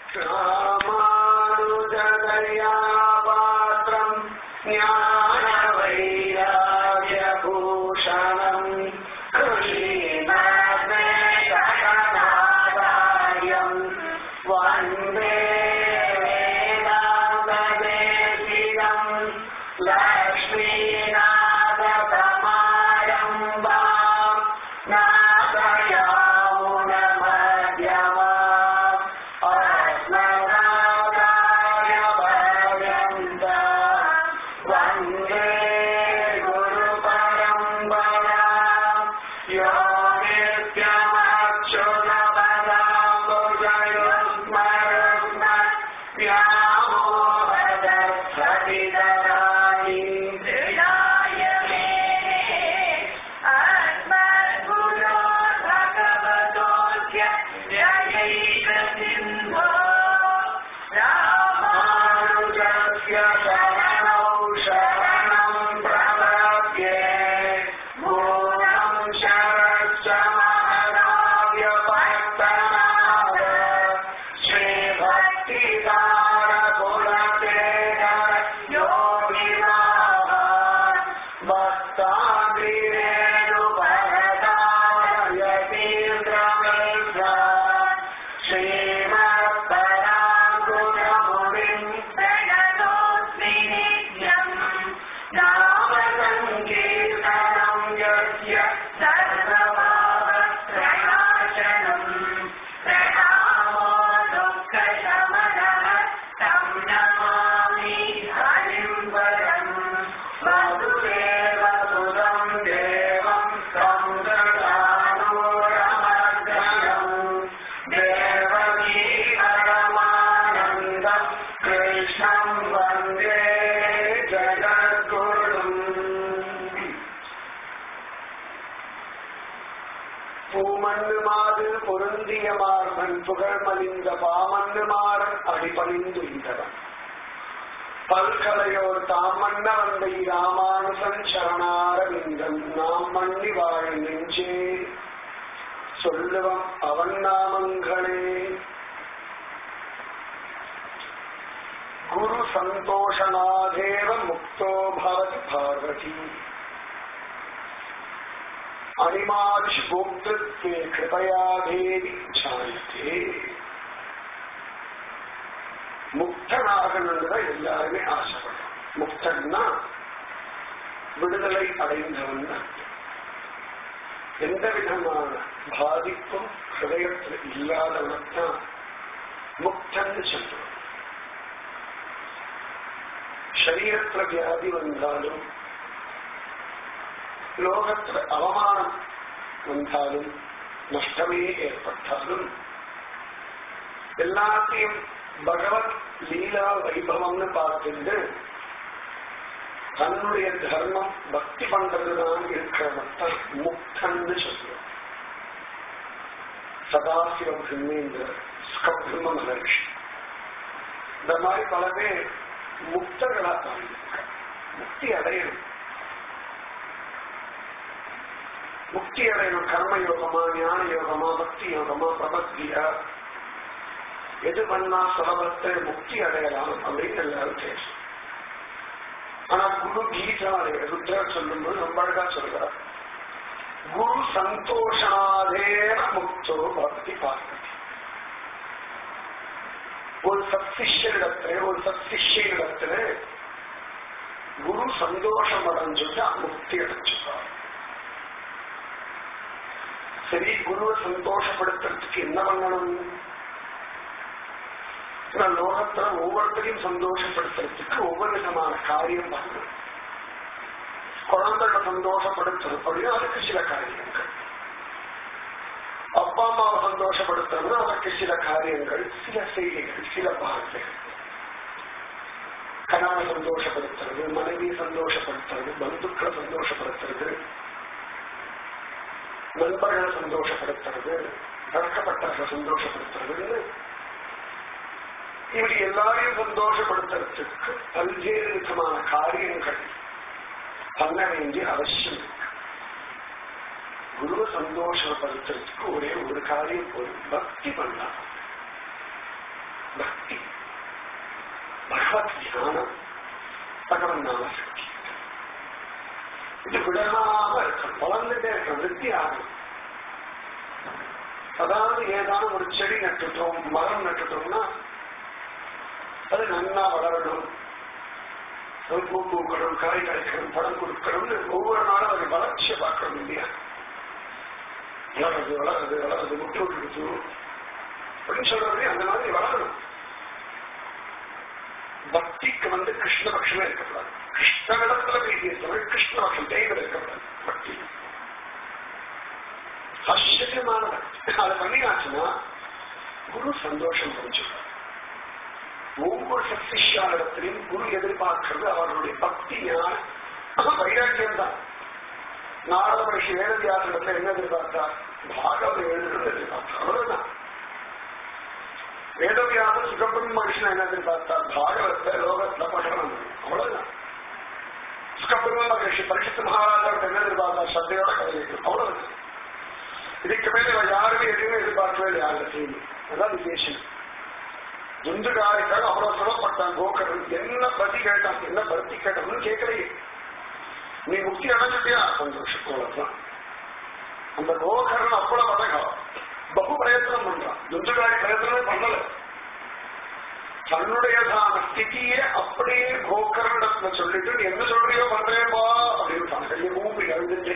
ராமானுஜதயாபாத்திரம் ஞானவைராகியபூஷணம் கிருஷ்ணாதாரியம் வந்தே வேதாந்ததேசிகம் லக்ஷ்மீநாதசமாரம்பாம் நாதயாமுனமத்யமாம் அஸ்மதாச்சாரியபர்யந்தா வந்தே குருபரம்பராம் யோ நித்யமச்சுதபதாம்புஜயுக்மருக்ம व्यामोहदस्फटितराणि रामानुजस्य शरणौ शरणं प्रपद्ये भूतं शरश्च महदाव्यपत्तनाद श्रीभक्तिदारकुलशेखर योगिनाथ भक्ताङ्गिरेणुपरदायतीन्द्रमिश्रा श्रीमत्पराङ्कुशमुनिम् नामसङ्कीर्तनं यस्य सर्वभावत्रयाचनम् प्रणामो दुःखशमनः तं नमामि हरिं वरम् वसुदेव सुतं देवं तं ददानोरमर्दनम् देवकी परमानन्दं कृष्णं वन्दे जगद्गुरुम् பூமண்ணு மாது பொருந்திய மார்பன் புகழ் மலிந்த பாமண்ணு மாறன் அடிபணிந்து இந்தவன் பல்கலையோர் தாமண்ண வந்தை ராமானுசன் சரணாரவிந்தன் நாம் மண்ணி வாழ நெஞ்சே சொல்லுவம் அவன் நாமங்களே குரு சந்தோஷநாதேவ முக்தோ பவதி பார்வதி அனிமாதிஷ் போக்திருத்வே கிருபயா தேவி ஜாயத்தே முக்தனாகணுன்ற எல்லாருமே ஆசைப்படுறோம் முக்தன்னா விடுதலை அடைந்தவன் அர்த்தம். எந்த விதமான பாதிப்பும் ஹிருதயத்தில் இல்லாதவன்தான் முக்தன்னு சொல்றோம் சரீரத்துல வியாதி வந்தாலும் லோகத்துல அவமானம் வந்தாலும் நஷ்டமே ஏற்பட்டாலும் எல்லாத்தையும் பகவத் லீலா வைபவம்னு பார்த்துட்டு தன்னுடைய தர்மம் பக்தி பண்றதுதான் இருக்கிறவன் முக்தன்னு சொல்லுவோம் சதாசிவ பிரம்மேந்திரர் ஸ்கப்ரம்ம மகர்ஷி இந்த மாதிரி பல பேர் முக்தர்களா தான் இருக்காங்க. முக்தி அடையணும் முக்தி அடையணும் கர்ம யோகமா ஞான யோகமா பக்தி யோகமா பிரபத்தியா எது பண்ணா சுலபத்தை முக்தி அடையலாம் அப்படின்னு எல்லாரும் பேசும் ஆனா குரு கீதாலே ருத்ரர் சொல்லும்போது ரொம்ப அழகா சொல்றார் குரு சந்தோஷாதேன முக்தோ பக்தி பார்வதி ஒரு சத்சிஷ்யரிடத்துல ஒரு சத்சிஷ்யரிடத்துல குரு சந்தோஷம் அடைஞ்சுட்டா முக்தி அடைஞ்சுட்டார் சரி குருவை சந்தோஷப்படுத்துறதுக்கு என்ன பண்ணணும் ஏன்னா லோகத்துல ஒவ்வொருத்தரையும் சந்தோஷப்படுத்துறதுக்கு ஒவ்வொரு விதமான காரியம் பண்ணணும் குழந்தைகளை சந்தோஷப்படுத்துறது அப்படின்னா அதுக்கு சில காரியங்கள் அப்பா அம்மாவை சந்தோஷப்படுத்துறது அதற்கு சில காரியங்கள் சில செய்திகள் சில வார்த்தைகள் கணவனை சந்தோஷப்படுத்துறது மனைவியை சந்தோஷப்படுத்துறது பந்துக்களை சந்தோஷப்படுத்துறது நண்பர்களை சந்தோஷப்படுத்துறது பழக்கப்பட்டவர்களை சந்தோஷப்படுத்துறதுன்னு இப்படி எல்லாரையும் சந்தோஷப்படுத்துறதுக்கு பல்வேறு விதமான காரியங்கள் பண்ண வேண்டிய அவசியம் இருக்கு குருவை சந்தோஷப்படுத்துறதுக்கு ஒரே ஒரு காரியம் போதும் பக்தி பண்ணலாம் பக்தி பகவத் தியானம் பகவன் நாம சக்தி இது விடாம இருக்கும் வளர்ந்துட்டே இருக்கும் விருத்தி ஆகும் அதாவது ஏதாவது ஒரு செடி நட்டுட்டோம் மரம் நட்டுட்டோம்னா அது நன்னா வளரணும் அது பூ பூக்கணும் காய் காய்க்கணும் படம் கொடுக்கணும்னு ஒவ்வொரு நாளும் அது வளர்ச்சியை பார்க்கணும் இல்லையா வளருது வளருது வளருது முட்டு விட்டுடுச்சு அப்படின்னு சொல்றது அந்த மாதிரி வளரணும் பக்திக்கு வந்து கிருஷ்ணபக்ஷமே இருக்கக்கூடாது கிருஷ்ணனிடத்துல பிரீதி இருக்கணும் கிருஷ்ணபக்ஷம் தெய்வம் இருக்கக்கூடாது பக்தி ஆச்சரியமான பக்தி அதை பண்ணினாச்சுன்னா குரு சந்தோஷம் புரிஞ்சுக்கலாம் ஒவ்வொரு சசிஷாலிடத்திலையும் குரு எதிர்பார்க்கிறது அவர்களுடைய பக்தி ஞான வைராக்கியம் தான் நாரத மனுஷி வேதவியாசனத்துல என்ன எதிர்பார்த்தார் பாகவத எழுதுறது எதிர்பார்த்தார் அவ்வளவுதான் வேதவியாசம் சுகபிரம்ம மனுஷன் என்ன எதிர்பார்த்தார் பாகவத்தை லோகத்துல பகரணும் அவ்வளவுதான் சுகபிரம்ம மகர்ஷி பரிசுத்த மகாராஜாவுக்கு என்ன எதிர்பார்த்தார் சத்தையோட கதை அவ்வளவுதான் இதுக்கு மேல இவன் யாருமே எதுவுமே எதிர்பார்க்கவே இல்லை யாருல செய்தி அதான் விசேஷம் துந்துகாரிக்காக அவ்வளவு சொல்லப்பட்டான் கோக்கரன் என்ன பதி கேட்டான் என்ன பக்தி கேட்டான்னு கேட்கலையே நீ முக்தி அடைஞ்சிட்டியா சந்தோஷம் அவ்வளவுதான் அந்த கோகரன் அவ்வளவு அழகா பகு பிரயத்தனம் பண்றான் துந்துகாரி பிரயத்தனமே பண்ணல தன்னுடையதான ஸ்திதியை அப்படியே கோகரனிடத்துல சொல்லிட்டு நீ என்ன சொல்றியோ பண்றேன்பா அப்படின்னு கையை மூப்பி அழுதுட்டு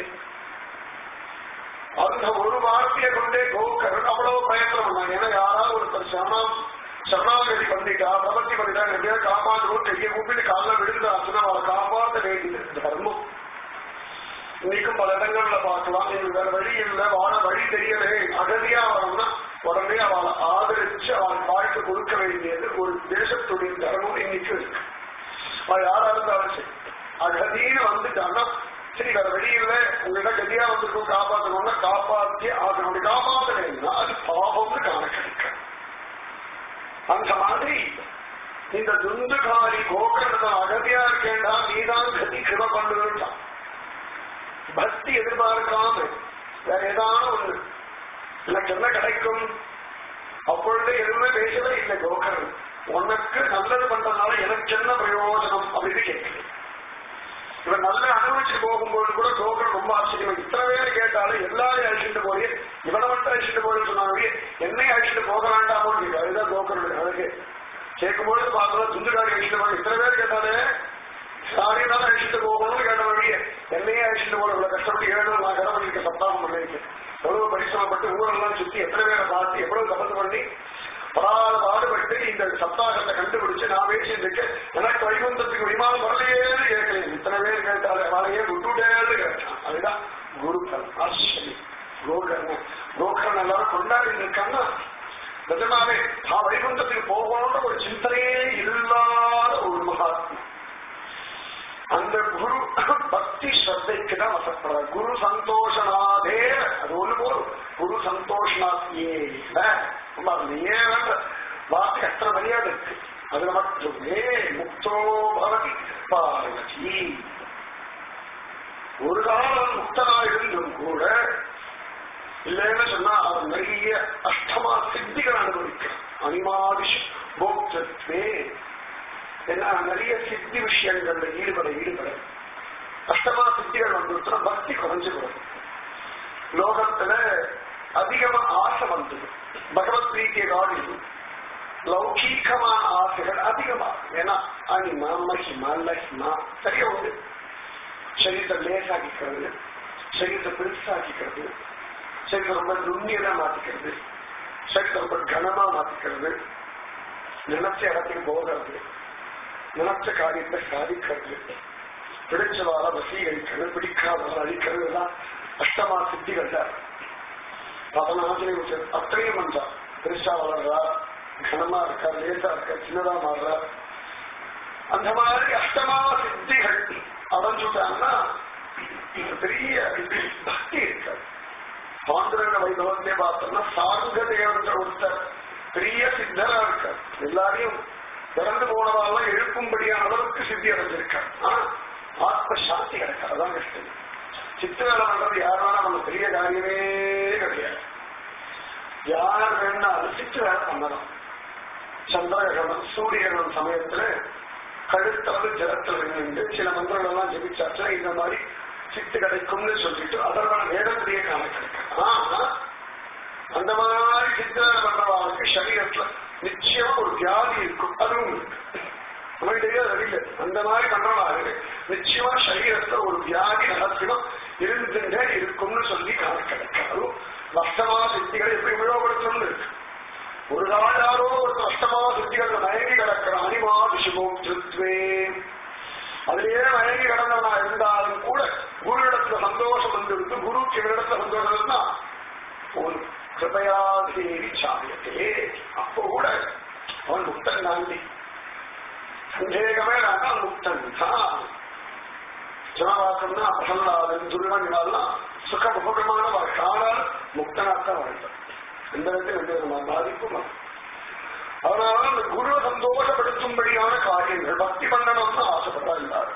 அந்த ஒரு வார்த்தையை கொண்டே கோகரன் அவ்வளவு பிரயத்தனம் பண்ணாங்க ஏன்னா யாராவது ஒருத்தர் சரணம் சரணாகதி பண்ணிட்டா பிரபத்தி பண்ணிட்டா எப்படியா காப்பாற்றணும் கையை கூப்பிட்டு காலில் விழுந்தாச்சுன்னா அவளை காப்பாற்ற வேண்டியது தர்மம் இன்னைக்கும் பல இடங்கள்ல பார்க்கலாம் நீங்க வேற வழி இல்லை வாழ வழி தெரியலே அகதியா வரணும்னா உடனே அவளை ஆதரிச்சு அவள் வாழ்க்கை கொடுக்க வேண்டியது ஒரு தேசத்துடைய தர்மம் இன்னைக்கு இருக்கு அவள் யாரா இருந்தாலும் சரி அகதின்னு வந்துட்டான்னா சரி வேற வழி இல்லை உங்ககிட்ட கதியா வந்திருக்கோம் காப்பாற்றணும்னா காப்பாற்றி அதனுடைய காப்பாற்ற வேணும்னா அது பாவம்னு காண கிடைக்கும் அந்த மாதிரி இந்த துந்துகாரி கோகரத அகதியா இருக்கேண்டா நீதான் கதி கிருப பண்ணுவேன்டான் பக்தி எதிர்பார்க்காம வேற ஏதாவது ஒண்ணு எனக்கு என்ன கிடைக்கும் அப்பொழுது எதுவுமே பேசவே இல்லை கோகரன் உனக்கு நல்லது பண்றதுனால எனக்கு என்ன பிரயோஜனம் அப்படின்னு கேட்கிறேன் இவன் நல்லா அனுபவிச்சு போகும்போது கூட கோகரன் ரொம்ப ஆச்சரியம் இத்தனை பேர் கேட்டாலும் எல்லாரையும் அழிச்சுட்டு போய் இவனை மட்டும் அழிச்சுட்டு போய் சொன்னாங்க என்னை அழிச்சுட்டு போக வேண்டாமோ அதுதான் கோகரனுடைய அழகு கேட்கும்போது பார்த்தா துண்டுகாரி அழிச்சுட்டு போய் இத்தனை பேர் கேட்டாலே சாரினாலும் அழிச்சுட்டு போகணும்னு கேட்ட வழியே என்னையே அழிச்சுட்டு போல இவ்வளவு கஷ்டப்பட்டு ஏழு நான் கடை பண்ணிருக்க சப்தாகம் பண்ணிருக்கேன் எவ்வளவு பரிசிரமப்பட்டு ஊரெல்லாம் சுத்தி எத்தனை பேரை பார்த்து எவ்வளவு தபத்து பண்ணி பராத பாடுபட்டு இந்த சப்தாகத்தை கண்டுபிடிச்சு நான் பேசிட்டு இருக்கேன் எனக்கு வைகுந்தத்துக்கு விமானம் வரலையேன்னு கேட்கல இத்தனை பேர் கேட்டாலே அவளையே விட்டுட்டேன்னு கேட்டான் அதுதான் குருக்கன் ஆச்சரியம் கோகர்ணன் கோகர்ணன் எல்லாரும் கொண்டாடி இருக்கான்னா நிஜமாவே நான் வைகுந்தத்துக்கு போகணும்ன்ற ஒரு சிந்தனையே இல்லாத ஒரு மகாத்மா அந்த குரு பக்தி ஸ்ரத்தைக்கு தான் வசப்படுறார் குரு சந்தோஷனாதே அது ஒண்ணு போதும் குரு சந்தோஷனாத்தியே அந்த ஏன் வார்த்தை அத்தனை மரியாதை இருக்கு அதுல மட்டுமே முக்தோ பவதி பார்வதி ஒரு காலம் முக்தனா இருந்தும் கூட இல்லைன்னு சொன்னா அவர் நிறைய அஷ்டமா சித்திகள் அனுபவிக்கிறார் அனிமாதிஷ் போக்தத்வே ஏன்னா நிறைய சித்தி விஷயங்கள்ல ஈடுபட ஈடுபட கஷ்டமா சித்திகள் வந்துருச்சுன்னா பக்தி குறைஞ்சு போகும் லோகத்துல அதிகமா ஆசை வந்தது பகவத் பிரீத்திய காடி லௌகீகமான ஆசைகள் அதிகமா ஏன்னா அனிமா மகிமா லஹிமா சரியா உண்டு சரீரத்தை லேசாக்கிக்கிறது சரீரத்தை பெருசாக்கிக்கிறது சரீரத்தை ரொம்ப நுண்ணியதா மாத்திக்கிறது சரீரத்தை ரொம்ப கனமா மாத்திக்கிறது நினைச்ச இடத்துக்கு போகிறது நினைச்ச காரியத்தை சாதிக்கிறது பிடிச்சவார வசீகரிக்கிறது பிடிக்காதவார அழிக்கிறது எல்லாம் அஷ்டமா சித்திகள் தான் பதனாசனை அத்தனையும் பண்றா பெருசா வளர்றா கனமா இருக்கா லேசா இருக்கா சின்னதா மாறுறா அந்த மாதிரி அஷ்டமா சித்திகள் அடைஞ்சுட்டாங்கன்னா பெரிய பக்தி இருக்காது பாண்டுரங்க வைபவத்திலே பார்த்தோம்னா சாங்க தேவன்ற ஒருத்தர் பெரிய சித்தரா இருக்கார் எல்லாரையும் இறந்து போனவாலாம் எழுப்பும்படியான அளவுக்கு சித்தி அடைஞ்சிருக்கார் ஆனா ஆத்ம சாந்தி கிடைக்காது அதான் கஷ்டம் சித்திரவேலை பண்றது யார் வேணா நம்ம பெரிய காரியமே கிடையாது யார் வேணாலும் சித்திரவேலை பண்ணலாம் சந்திரகிரகணம் சூரியகிரகணம் சமயத்துல கழுத்தளவு ஜலத்தில் நின்று சில மந்திரங்கள் எல்லாம் ஜெபிச்சாச்சுன்னா இந்த மாதிரி சித்து கிடைக்கும்னு சொல்லிட்டு அதற்கான வேதத்திலேயே காண கிடைக்கும் ஆனா அந்த மாதிரி சித்தனை பண்றவாளுக்கு சரீரத்துல நிச்சயமா ஒரு வியாதி இருக்கும் அதுவும் இருக்கு நம்மளுடைய அறிவில்லை அந்த மாதிரி பண்றவாளுக்கு நிச்சயமா சரீரத்துல ஒரு வியாதி ரகசியம் இருந்துட்டே இருக்கும்னு சொல்லி காண கிடைக்கும் அதுவும் நஷ்டமா சித்திகளை எப்படி உபயோகப்படுத்தணும்னு இருக்கு ஒரு நாள் யாரோ ஒரு நஷ்டமா சித்திகள் மயங்கி கிடக்கிற அனிமா விஷமோம் திருத்வே அதிலேயே மயங்கி கிடந்தவனா இருந்தாலும் கூட குரு இடத்துல சந்தோஷம் வந்துருக்கு குருக்கு இவரிடத்துல சந்தோஷம் இருந்தா ஒரு கிருபையாதேவி சாமியத்தே அப்போ கூட அவன் முக்தன் தாண்டி சந்தேகமே வேண்டாம் முக்தன் தான் ஜனவாசம்னா பிரசன்னாதன் துருவன் இதெல்லாம் சுகமுகமான வாழ்க்கை ஆனால் முக்தனாத்தான் வாழ்ந்தான் எந்த விதத்தில் எந்த விதமான பாதிப்பும் இல்லை. அதனால அந்த குரு சந்தோஷப்படுத்தும்படியான காரியங்கள் பக்தி பண்ணணும்னு ஆசைப்பட்டா இருந்தார்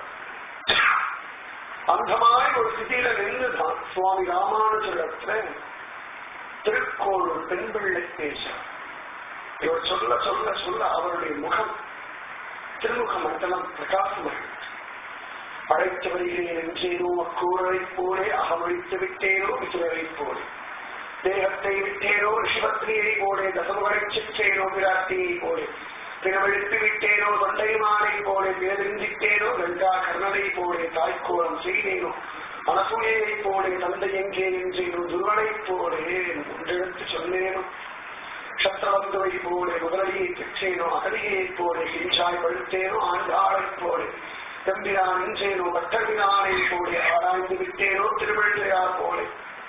அந்த மாதிரி ஒரு ஸ்திதியில நின்றுதான் சுவாமி ராமானுஜரத்துல திருக்கோளூர் பெண் பிள்ளை பேச இவர் சொல்ல சொல்ல சொல்ல அவருடைய முகம் திருமுக மண்டலம் பிரகாசமாக அழைத்து வருகிறேன் என்றேனோ அக்கூறலை போலே அகமழித்து விட்டேனோ விசுவரை போலே தேகத்தை விட்டேனோ ரிஷபத்ரியை போலே தசமுகரை சிற்றேனோ பிராட்டியை போலே பிறவெழுத்து விட்டேனோ தொண்டைமானை போலே பேரிந்திட்டேனோ கங்கா கர்ணனை போலே தாய்க்கோலம் செய்தேனோ அனசூயை போலே தந்தை எங்கே என்றேனோ துருவனை போலே ஒன்றெழுத்து சொன்னேனோ சத்திரவந்துவை போலே முதலடியை பெற்றேனோ அகலியை போலே கிஞ்சாய் பழுத்தேனோ ஆண்டாளை போலே தம்பிரான் என்றேனோ பட்டவினானை போலே ஆராய்ந்து விட்டேனோ திருவள்ளுவார் போலே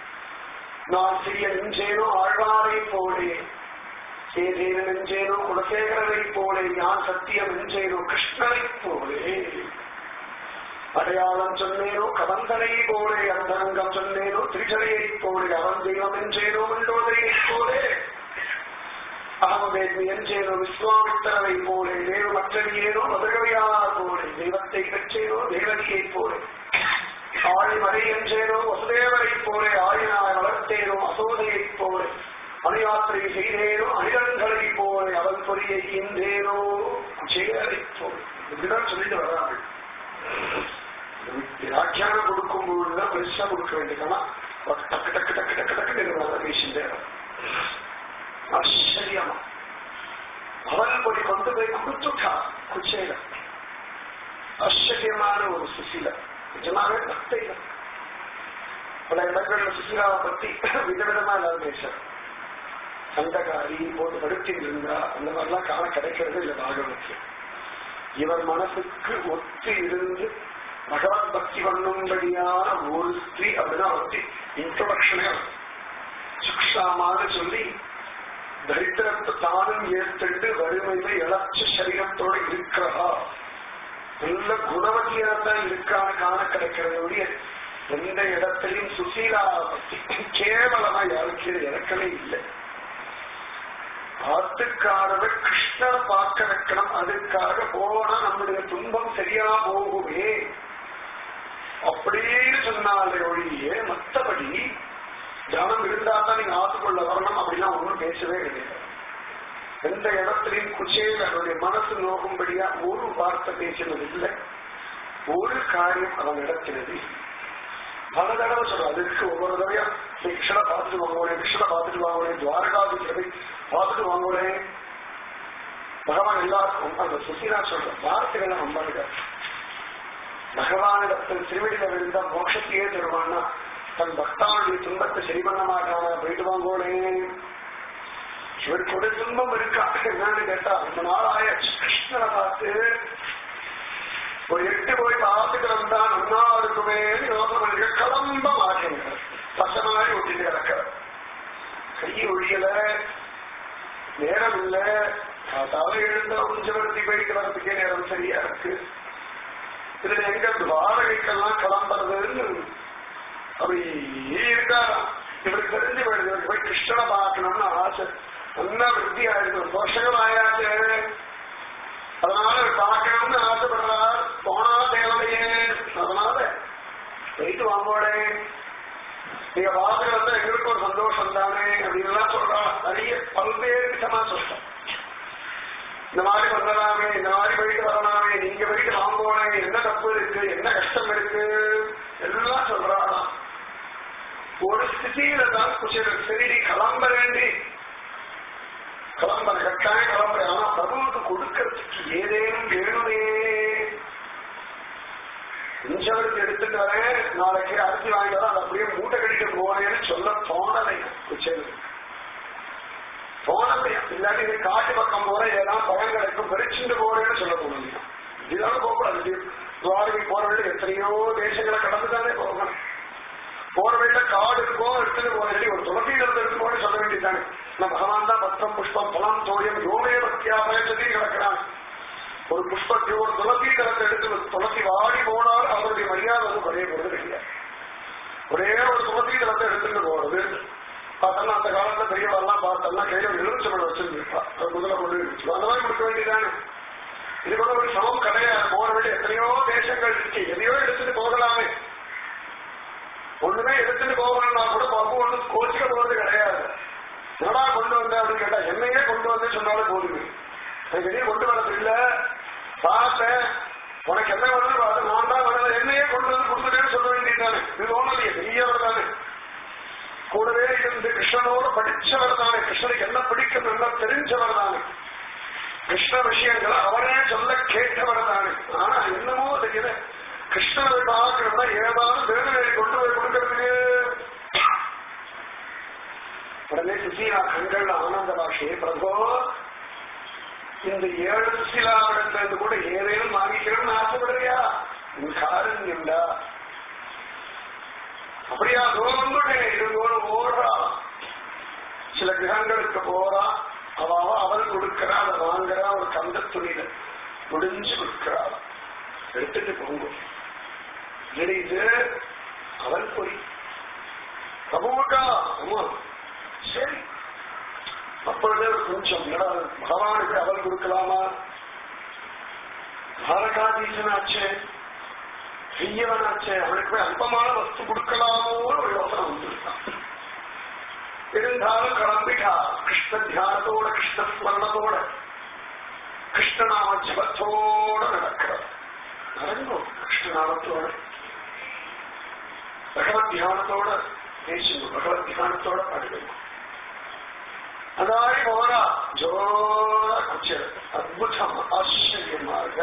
நான் சிறிய நெஞ்சேனோ ஆழ்வாரை போலே சேதேன நெஞ்சேனோ குலசேகரனை போலே நான் சத்தியம் நெஞ்சேனோ கிருஷ்ணனை போலே அடையாளம் சொன்னேனோ கவந்தனை போலே அந்தரங்கம் சொன்னேனோ திரிஜலையை போலே அவன் தெய்வம் என்றேனோ மண்டோதரியை போலே அகமதேவி என்றேனோ விஸ்வாமித்திரனை போலே வேறு மற்றவியேனோ மதுரவியார் போலே தெய்வத்தை பெற்றேனோ தேவகியை போலே ஆழிமலை என்றேனோ வசுதேவரை போலே ஆழினாய் வளர்த்தேனோ அசோதையை போலே அணுயாத்திரை செய்தேனோ அணிகலன்களை போலே அவன் பொறியை இன்றேனோ சேரை போலே இப்படிதான் சொல்லிட்டு வர்றாங்க வியாக்கியானம் கொடுக்கும் பொழுதுதான் பெருசா கொடுக்க வேண்டியதுனா டக்கு டக்கு டக்கு டக்கு டக்கு நிறுவனம் பேசிட்டே ஆச்சரியமா அவன் போய் கொண்டு போய் கொடுத்துட்டா குச்சையில ஆச்சரியமான ஒரு சுசில நிஜமாவே பக்தை பல இடங்கள்ல சுசிலாவை பத்தி விதவிதமா எல்லாரும் பேசுறாங்க சண்டகாரி போட்டு படுத்திட்டு இருந்தா அந்த மாதிரிலாம் காண கிடைக்கிறது இல்ல பாகவத்தியம் இவர் மனசுக்கு ஒத்து இருந்து பகவத் பக்தி பண்ணும்படியான ஒரு ஸ்திரீ அப்படின்னா ஒத்தி இன்ட்ரோடக்ஷனே சுக்ஷாமான்னு சொல்லி தரித்திரத்தை தானும் ஏற்றுட்டு வறுமையில இழச்ச சரீரத்தோட இருக்கிறதா நல்ல குணவதியாத்தான் இருக்கான்னு காண கிடைக்கிறது ஒழிய எந்த இடத்திலையும் சுசீலா பத்தி கேவலமா யாருக்கு இறக்கவே இல்லை ஆத்துக்காரவை கிருஷ்ணரை பார்க்க வைக்கணும் அதுக்காக போனா நம்முடைய துன்பம் சரியா போகுமே அப்படின்னு சொன்னாலே ஒழிய மற்றபடி தியானம் இருந்தா தான் நீங்க ஆத்துக்குள்ள வரணும் அப்படிலாம் ஒன்றும் பேசவே கிடையாது எந்த இடத்திலையும் குச்சேல அவருடைய மனசு நோக்கும்படியா ஒரு வார்த்தை பேசினது இல்லை ஒரு காரியம் அவன் நடத்தினது பல தடவை சொல்ற அதுக்கு ஒவ்வொரு தடவையா நீ கிருஷ்ணனை பார்த்துட்டு வாங்குவேன் கிருஷ்ணனை பார்த்துட்டு வாங்குவேன் துவாரகாதிபதி பார்த்துட்டு வாங்குவேன் பகவான் எல்லாருக்கும் அந்த சுசீலா சொல்ற வார்த்தைகள் ரொம்ப இருக்காது பகவானிடத்தில் திருவடியில் விழுந்த மோட்சத்தையே தருவான்னா தன் பக்தானுடைய துன்பத்தை சரி பண்ண மாட்டான போயிட்டு வாங்கோனே இவருக்கு ஒரு துன்பம் இருக்கா என்னன்னு கேட்டா ரொம்ப நாள் ஆயாச்சு கிருஷ்ணனை பார்த்து ஒரு எட்டு போய் பார்த்துட்டு வந்தா நன்னா இருக்குமே யோசனை பண்ணி கிளம்ப மாட்டேங்க பச மாதிரி ஒட்டிட்டு கிடக்கிற கை ஒழியல நேரம் இல்ல காத்தால எழுந்த உஞ்சவரத்தி போயிட்டு வரதுக்கே நேரம் சரியா இருக்கு இதுல எங்க துவாரகைக்கெல்லாம் கிளம்புறதுன்னு அப்படி இருக்காராம் இவருக்கு தெரிஞ்சு போயிடுது இவருக்கு போய் கிருஷ்ணனை பார்க்கணும்னு ஆசை நல்லா விருத்தி ஆயிடுது ஒரு தோஷகம் ஆயாச்சு அதனால இவர் பார்க்கணும்னு ஆசைப்படுறார் போனா தேவையே அதனால போயிட்டு வாங்கோடே நீங்க பார்த்துட்டு வந்தா எங்களுக்கு ஒரு சந்தோஷம் தானே அப்படின்னு எல்லாம் சொல்றா நிறைய பல்வேறு விதமா சொல்றோம் இந்த மாதிரி பண்ணலாமே இந்த மாதிரி போயிட்டு வரலாமே நீங்க போயிட்டு வாங்குவானே என்ன தப்பு இருக்கு என்ன கஷ்டம் இருக்கு எல்லாம் சொல்றாராம் ஒரு ஸ்திதியில தான் குஷிரன் சரி கிளம்ப வேண்டி கிளம்புற கட்டாயம் கிளம்புற ஆனா பிரபுவுக்கு கொடுக்கறதுக்கு ஏதேனும் வேணுமே இஞ்சவருக்கு எடுத்துட்டு வரேன் நாளைக்கு அரிசி வாங்கிட்டு வரேன் அதை அப்படியே மூட்டை கட்டிட்டு போறேன்னு சொல்ல தோணலை குச்சேரி தோணலையா இல்லாட்டி நீ காட்டு பக்கம் போற ஏதாவது பழம் கிடைக்கும் பறிச்சுட்டு போறேன்னு சொல்ல தோணலையா இதுதான் போகக்கூடாது துவாரகை போற வழி எத்தனையோ தேசங்களை கடந்து தானே போகணும் போற வழியில காடு இருக்கும் எடுத்துட்டு போக வேண்டிய ஒரு துளசி இடத்துல எடுத்து போன்னு சொல்ல வேண்டியதானே நான் பகவான் தான் பத்திரம் புஷ்பம் பலம் தோழியம் யோமே பக்தியா பயச்சதி கிடக்கிறான் ஒரு புஷ்பத்தை ஒரு துளசி தளத்தை எடுத்து துளசி வாடி போனாலும் அவருடைய மரியாதை வந்து குறைய போறது கிடையாது ஒரே ஒரு துளசி தளத்தை எடுத்துட்டு போறது பார்த்தோம்னா அந்த காலத்துல பெரியவரெல்லாம் பார்த்தோம்னா கையில ஒரு எலுமிச்சம்பழம் வச்சிருந்துருப்பா அது முதல்ல கொண்டு வச்சு அந்த மாதிரி கொடுக்க வேண்டியதானே இது கூட ஒரு சமம் கிடையாது போற வழி எத்தனையோ தேசங்கள் இருக்கு எதையோ எடுத்துட்டு போகலாமே ஒண்ணுமே எடுத்துட்டு போகணும்னா கூட பாபு ஒண்ணு கோச்சிக்க போறது கிடையாது என்னடா கொண்டு வந்த அப்படின்னு கேட்டா என்னையே கொண்டு வந்து சொன்னாலும் போதுமே எனக்கு எதையும் கொண்டு வரது இல்ல பார்த்தேன் உனக்கு என்ன வேணும் பார்த்து நான் தான் வரல என்னையே கொண்டு வந்து கொடுத்துட்டேன்னு சொல்ல வேண்டியதானே இது தோணலையே பெரியவர் தானே கூடவே இருந்து கிருஷ்ணனோடு படிச்சவர் தானே கிருஷ்ணனுக்கு என்ன பிடிக்கும் என்ன தெரிஞ்சவர் தானே கிருஷ்ண விஷயங்களை அவரே சொல்ல கேட்டவர் தானே ஆனா என்னமோ தெரியல கிருஷ்ணனை பார்க்கணும்னா ஏதாவது வேணுகளை கொண்டு போய் கொடுக்கறதுக்கு உடனே சுசீலா கண்கள் ஆனந்த பாஷையே பிரபோ இந்த ஏழு சுசீலாவிடத்துல இருந்து கூட ஏதேனும் வாங்கிக்கணும்னு ஆசைப்படுறியா உன் காரண்யம்டா அப்படியா தோன்றுடே இது ஒரு ஓடுறா சில கிரகங்களுக்கு போறா அவ அவ அவள் கொடுக்கிறா அதை வாங்குறா ஒரு கந்த துணியில முடிஞ்சு கொடுக்கிறா எடுத்துட்டு போங்க இது அவள் பொய் பிரபுவுக்கா ஆமா சரி அப்பொழுதே ஒரு கொஞ்சம் என்னடா பகவானுக்கு அவள் கொடுக்கலாமா பாரகாதீசனாச்சே பெரியவனாச்சே அவனுக்கு போய் அல்பமான வஸ்து கொடுக்கலாமோன்னு ஒரு யோசனை வந்துருக்கான் இருந்தாலும் கிளம்பிட்டா கிருஷ்ண தியானத்தோட கிருஷ்ண ஸ்மரணத்தோட கிருஷ்ணநாம ஜபத்தோட நடக்கிறார் நடங்கும் கிருஷ்ணநாமத்தோட பகவத் தியானத்தோட பேசணும் பகவத் தியானத்தோட பாடுகணும் அதாய் போரா ஜோர குச்ச அத்புதம் ஆச்சரியமாக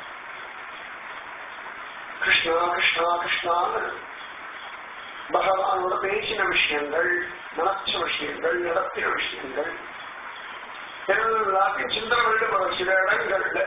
கிருஷ்ணா கிருஷ்ணா கிருஷ்ணான்னு பகவானோட பேசின விஷயங்கள் நினைச்ச விஷயங்கள் நடத்தின விஷயங்கள் எல்லாத்தையும் சிந்தனை பண்ணிட்டு சில இடங்கள்ல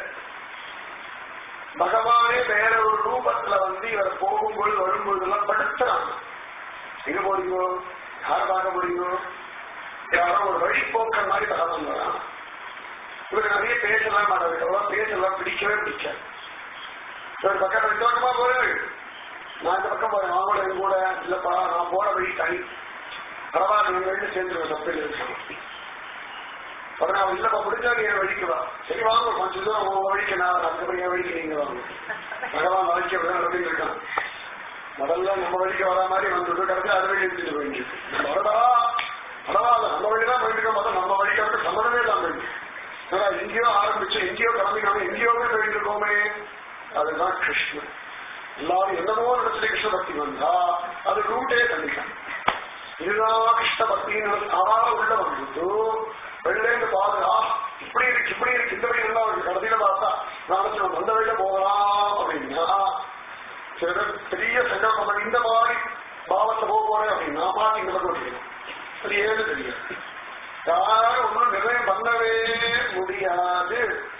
பகவானே வேற ஒரு ரூபத்துல வந்து இவர் போகும்போது வரும்போது எல்லாம் படுத்துறாங்க எங்க போறீங்கோ யார் பார்க்க போறீங்கோ யாரோ ஒரு வழிபோக்க மாதிரி பகவான் வரான் இவருக்கு நிறைய பேசலாம் மாட்டாரு அவ்வளவு பேசலாம் பிடிக்கவே பிடிக்காது இவர் பக்கத்துல இந்த பக்கமா போறேன் நான் இந்த பக்கம் போறேன் அவங்களோட என் கூட இல்லப்பா நான் போற வழி தனி பரவாயில்ல எங்க வீட்டு சேர்ந்துருவேன் தப்பில் இருக்கணும் உடனே அவன் இல்லப்பா முடிஞ்சா நீ என் வழிக்கு வா சரி வாங்க கொஞ்சம் தூரம் உங்க வழிக்கு நான் அதுக்கப்புறம் என் வழிக்கு நீங்க வாங்க பகவான் வாழ்க்கை அப்படிதான் நடத்திட்டு இருக்கான் முதல்ல நம்ம வழிக்கு வர மாதிரி வந்துட்டு கிடந்து அது வழி எடுத்துட்டு போயிட்டு வரடா பரவாயில்ல நம்ம வழி தான் போயிட்டு இருக்கோம் பார்த்தா நம்ம வழிக்கு வந்து சம்மதமே தான் போயிட்டு ஆனா எங்கேயோ ஆரம்பிச்சு எங்கேயோ கிளம்பினாலும் எங்கேயோ போய் போயிட்டு இருக்கோமே அதுதான் கிருஷ்ணன் எல்லாரும் என்னமோ நினைச்சிட்டு கிருஷ்ண பக்தி வந்தா அது ரூட்டே கண்டிப்பான் இதுதான் கிருஷ்ண பக்தின்னு அவால உள்ள வந்துட்டு வெளிலேருந்து பாருங்க இப்படி இருக்கு இப்படி இருக்கு இந்த வழி எல்லாம் இருக்கு கடைசியில பார்த்தா நாளைக்கு நம்ம அந்த வழியில போகலாம் அப்படின்னா சில பேர் பெரிய சங்கல்பம் பண்ணி இந்த மாதிரி பாவத்தை போக போறேன் அப்படின்னா மாட்டி இந்த பக்கம் தெரியும் அது ஏன்னு தெரியும் யாரும் ஒன்றும் நிர்ணயம் பண்ணவே முடியாது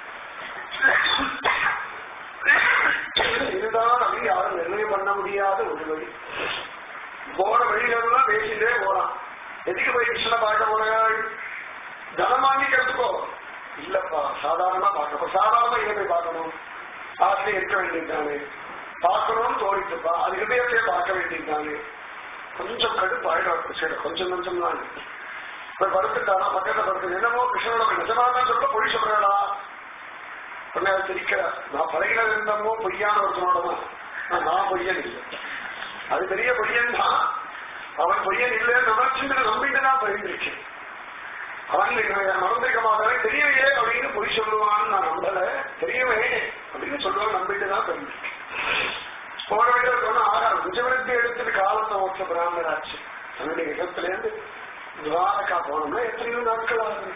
இதுதான் அப்படி யாரும் நிர்ணயம் பண்ண முடியாத ஒரு வழி போற வழிகளெல்லாம் பேசிட்டே போறான் எதுக்கு போய் கிருஷ்ணனை பார்க்க போறாள் தனம் வாங்கிக்கிறதுக்கோ இல்லப்பா சாதாரணமா பார்க்கணும் சாதாரணமா இதை போய் பார்க்கணும் ஆசையை இருக்க வேண்டியதுதானே பார்க்கணும்னு தோணிட்டுப்பா அது ஹிருதயத்தையே பார்க்க வேண்டியதுதானே கொஞ்சம் கடுப்பாயிடும் சரி கொஞ்சம் கொஞ்சம் தான் இப்ப படுத்துட்டானா பக்கத்துல படுத்து என்னமோ கிருஷ்ணனோட நிஜமா தான் சொல்ல பொய் சொல்றா உடனே அவர் சிரிக்கிறார் நான் பழகினது இருந்தமோ பொய்யான ஒருத்தனோட தான் நான் பொய்யன் இல்லை அது பெரிய பொய்யன் தான் அவன் பொய்யன் இல்லைன்னு நினைச்சுட்டு நம்பிட்டு நான் பயந்துருக்கேன் அவன் இவன் மறந்திருக்க மாட்டான் தெரியலையே அப்படின்னு பொய் சொல்லுவான்னு நான் நம்பல தெரியவே அப்படின்னு சொல்லுவான் நம்பிட்டு தான் தெரிஞ்சு போன வீட்டுல சொன்ன ஆகாரம் குஜவரத்தை எடுத்துட்டு காலத்தை ஓட்ட பிராமணராச்சு தன்னுடைய இடத்துல இருந்து துவாரகா போனோம்னா எத்தனையோ நாட்கள் ஆகுது